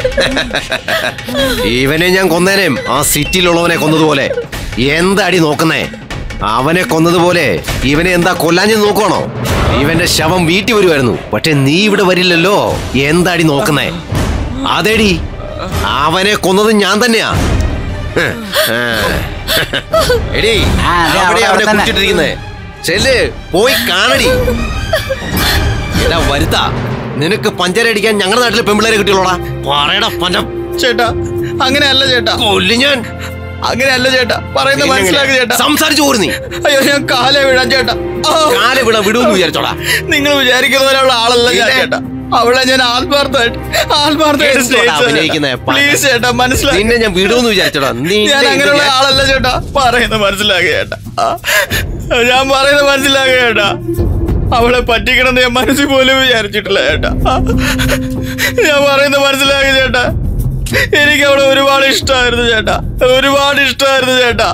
ഇവനെ ഞാൻ കൊന്നേനേം ആ സിറ്റിയിലുള്ളവനെ കൊന്നതുപോലെ എന്താടി നോക്കുന്നേ അവനെ കൊന്നതുപോലെ ഇവനെ എന്താ കൊല്ലാഞ്ഞെന്ന് നോക്കുവാണോ ഇവന്റെ ശവം വീട്ടിൽ വരുമായിരുന്നു പക്ഷെ നീ ഇവിടെ വരില്ലല്ലോ എന്താടി നോക്കുന്നേ അതേടി അവനെ കൊന്നത് ഞാൻ തന്നെയാ ഹ്, ആ. എടി ആ, അതെ, അവിടെ അവിടെ അവനെ തന്നെ. കുടിച്ചിട്ടിരിക്കുന്നേ ചെല്ല് പോയി കാണടി എടാ വരുത്താ നിനക്ക് പഞ്ചര അടിക്കാൻ ഞങ്ങളുടെ നാട്ടിലെ പെമ്പിള്ളേരെ കിട്ടിയുള്ളോടാ പറയടാ പഞ്ചം ചേട്ടാ അങ്ങനെയല്ല ചേട്ടാ കൊല്ലു ഞാൻ അങ്ങനെയല്ല ചേട്ടാ പറയുന്നത് പിന്നെ മനസ്സിലാക്കി എങ്ങനെ? ചേട്ടാ സംസാരിച്ചു പോരു നീ അയ്യോ ഞാൻ കാലേ വിടാൻ ചേട്ടാ ആ, കാലെ വിടാ വിടുമെന്ന് വിചാരിച്ചോടാ നിങ്ങൾ വിചാരിക്കുന്ന പോലെയുള്ള ആളല്ല ഞാൻ ഇല്ലേ? ചേട്ടാ അവളെ ഞാൻ ആത്മാർത്ഥമായിട്ട് ആത്മാർത്ഥമായിട്ട് എന്തുവാടാ അഭിനയിക്കുന്നെ? പ- പ്ലീസ് ചേട്ടാ മനസ്സിലാക്കി നിന്നെ ഞാൻ വിടുമെന്ന് വിചാരിച്ചോടാ നീ ഞാൻ അങ്ങനെയുള്ള ആളല്ല ചേട്ടാ പറയുന്നത് മനസ്സിലാക്കി ചേട്ടാ ആ, ഞാൻ പറയുന്നത് മനസ്സിലാക്കി ചേട്ടാ അവളെ പറ്റിക്കണമെന്ന് ഞാൻ മനസ്സിൽ പോലും വിചാരിച്ചിട്ടില്ല ചേട്ടാ ആ, ഞാൻ പറയുന്നത് മനസ്സിലാക്കി ചേട്ടാ എനിക്ക് അവളെ ഒരുപാട് ഇഷ്ടമായിരുന്നു ചേട്ടാ ഒരുപാട് ഇഷ്ടമായിരുന്നു ചേട്ടാ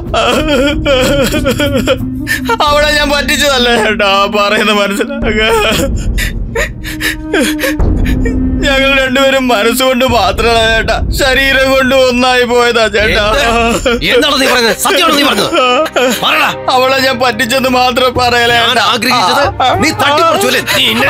അവളെ ഞാൻ പറ്റിച്ചതല്ല ചേട്ടാ പറയുന്നത് മനസ്സിലാക്കുക ഞങ്ങൾ രണ്ടുപേരും മനസ്സുകൊണ്ട് മാത്രമല്ല ചേട്ടാ ശരീരം കൊണ്ട് ഒന്നായി പോയതാ ചേട്ടാ എന്താണ് നീ പറയുന്നത് സത്യമാണോ നീ പറഞ്ഞത് പറയടാ അവളെ ഞാൻ പറ്റിച്ചെന്ന് മാത്രം പറയലേ ഞാൻ ആഗ്രഹിച്ചത് നീ തട്ടിപ്പറിച്ചു അല്ലേ നീ എന്നെ-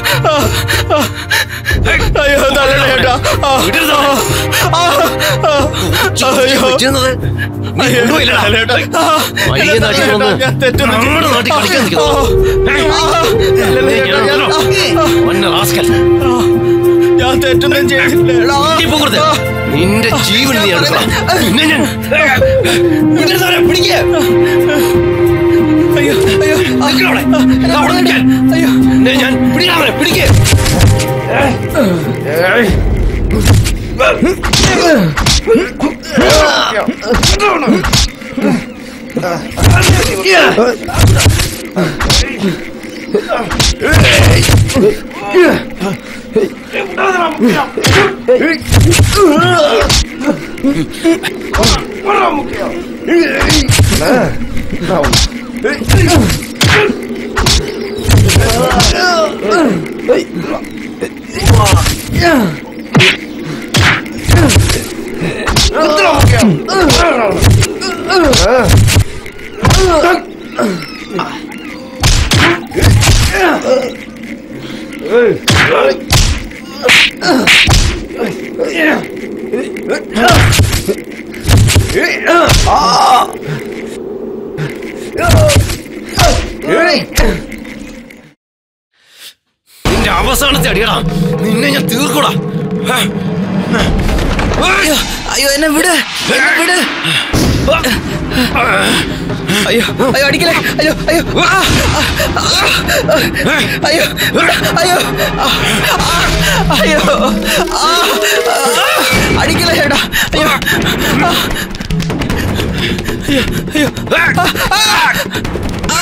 അയ്യോ തള്ളണേ ചേട്ടാ ആ, വിടരുത് ആ, ആ, ആ, അയ്യോ വെച്ചിരുന്നത് നീ അയ്യോ, കൊണ്ടുപോയില്ലടാ. ലാലേട്ടാ. ആ, വഴിയെ എന്നെ നാട്ടിൽ തള്ളണേ വന്ന് ചേട്ടാ, ഞാൻ തെറ്റൊന്നും നമ്മുടെ നാട്ടിൽ കളിക്കാൻ നിൽക്കുന്നു. ആ, തള്ളണേ നീ ചേട്ടാ, ഞാൻ- ഞാൻ- വന്ന റാസ്കൽ. ഞാൻ തെറ്റൊന്നും ചെയ്തില്ല നീ പോകരുത്. നിന്റെ ജീവൻ നീ എടുക്കണം നിന്നെ ഞാൻ വിടരുതവരെ, പിടിക്ക്. അയ്യോ അയ്യോ നിൽക്കണവിടെ. അവിടെ നിൽക്കാൻ. നിന്നെ ഞാൻ പിടിക്കണവരെ, പിടിക്ക്. നിന്റെ അവസാനത്തെ അടിയടാ നിന്നെ ഞാൻ തീർക്കൂടാ അയ്യോ എന്നെ വിട് എന്നെ വിട് അയ്യോ അയ്യോ അടിക്കലേ അയ്യോ അയ്യോ ആ, ആ, ആ, അയ്യോ അയ്യോ ആ, ആ, അയ്യോ ആ, ആ, അടിക്കലേ ചേട്ടാ അയ്യോ ആ, അയ്യോ അയ്യോ ആ, ആ,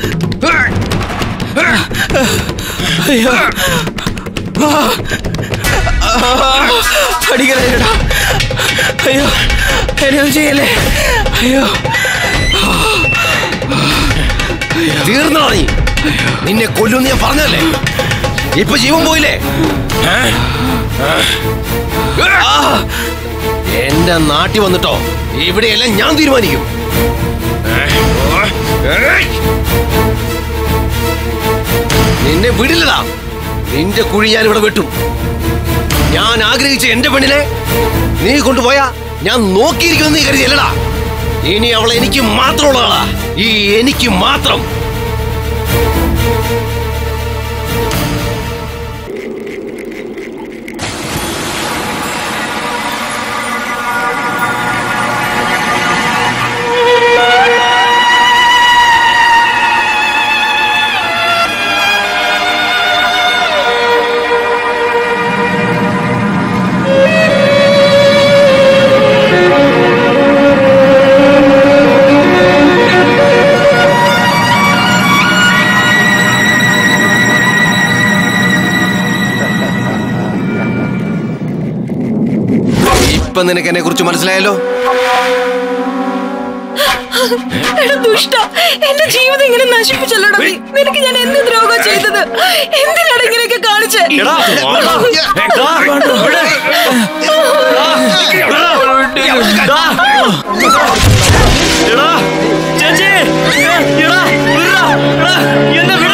ആ, അയ്യോ ആ, ആ, അടിക്കലേ ചേട്ടാ അയ്യോ എന്നെ ഒന്നും ചെയ്യല്ലേ അയ്യോ തീർന്നോ നീ നിന്നെ കൊല്ലുമെന്ന് ഞാൻ പറഞ്ഞല്ലേ ഇപ്പൊ ജീവൻ പോയില്ലേ ആ! എന്റെ നാട്ടിൽ വന്നിട്ടോ ഇവിടെയെല്ലാം ഞാൻ തീരുമാനിക്കും നിന്നെ വിടില്ലടാ നിന്റെ കുഴി ഞാൻ ഇവിടെ വെട്ടും ഞാൻ ആഗ്രഹിച്ച എന്റെ പെണ്ണിനെ നീ കൊണ്ടുപോയാ ഞാൻ നോക്കിയിരിക്കുമെന്ന് നീ കരുതിയല്ലടാ ഇനി അവൾ എനിക്ക് മാത്രമുള്ളതാ ഈ എനിക്ക് മാത്രം ആ ഇപ്പൊ നിനക്ക് എന്നെ കുറിച്ച് മനസ്സിലായല്ലോ എടാ ദുഷ്ട എന്റെ ജീവിതം ഇങ്ങനെ നശിപ്പിച്ചല്ലോടാ നീ നിനക്ക് ഞാൻ എന്ത് ദ്രോഹം ചെയ്തത് എന്തിനാണ് ഇങ്ങനെയൊക്കെ കാണിച്ചേ എടാ, എടാ, എടാ, ഇവിടെ. എടാ, എടാ, എടാ, ചേച്ചി, എടാ, വിടടാ, എടാ, എന്നെ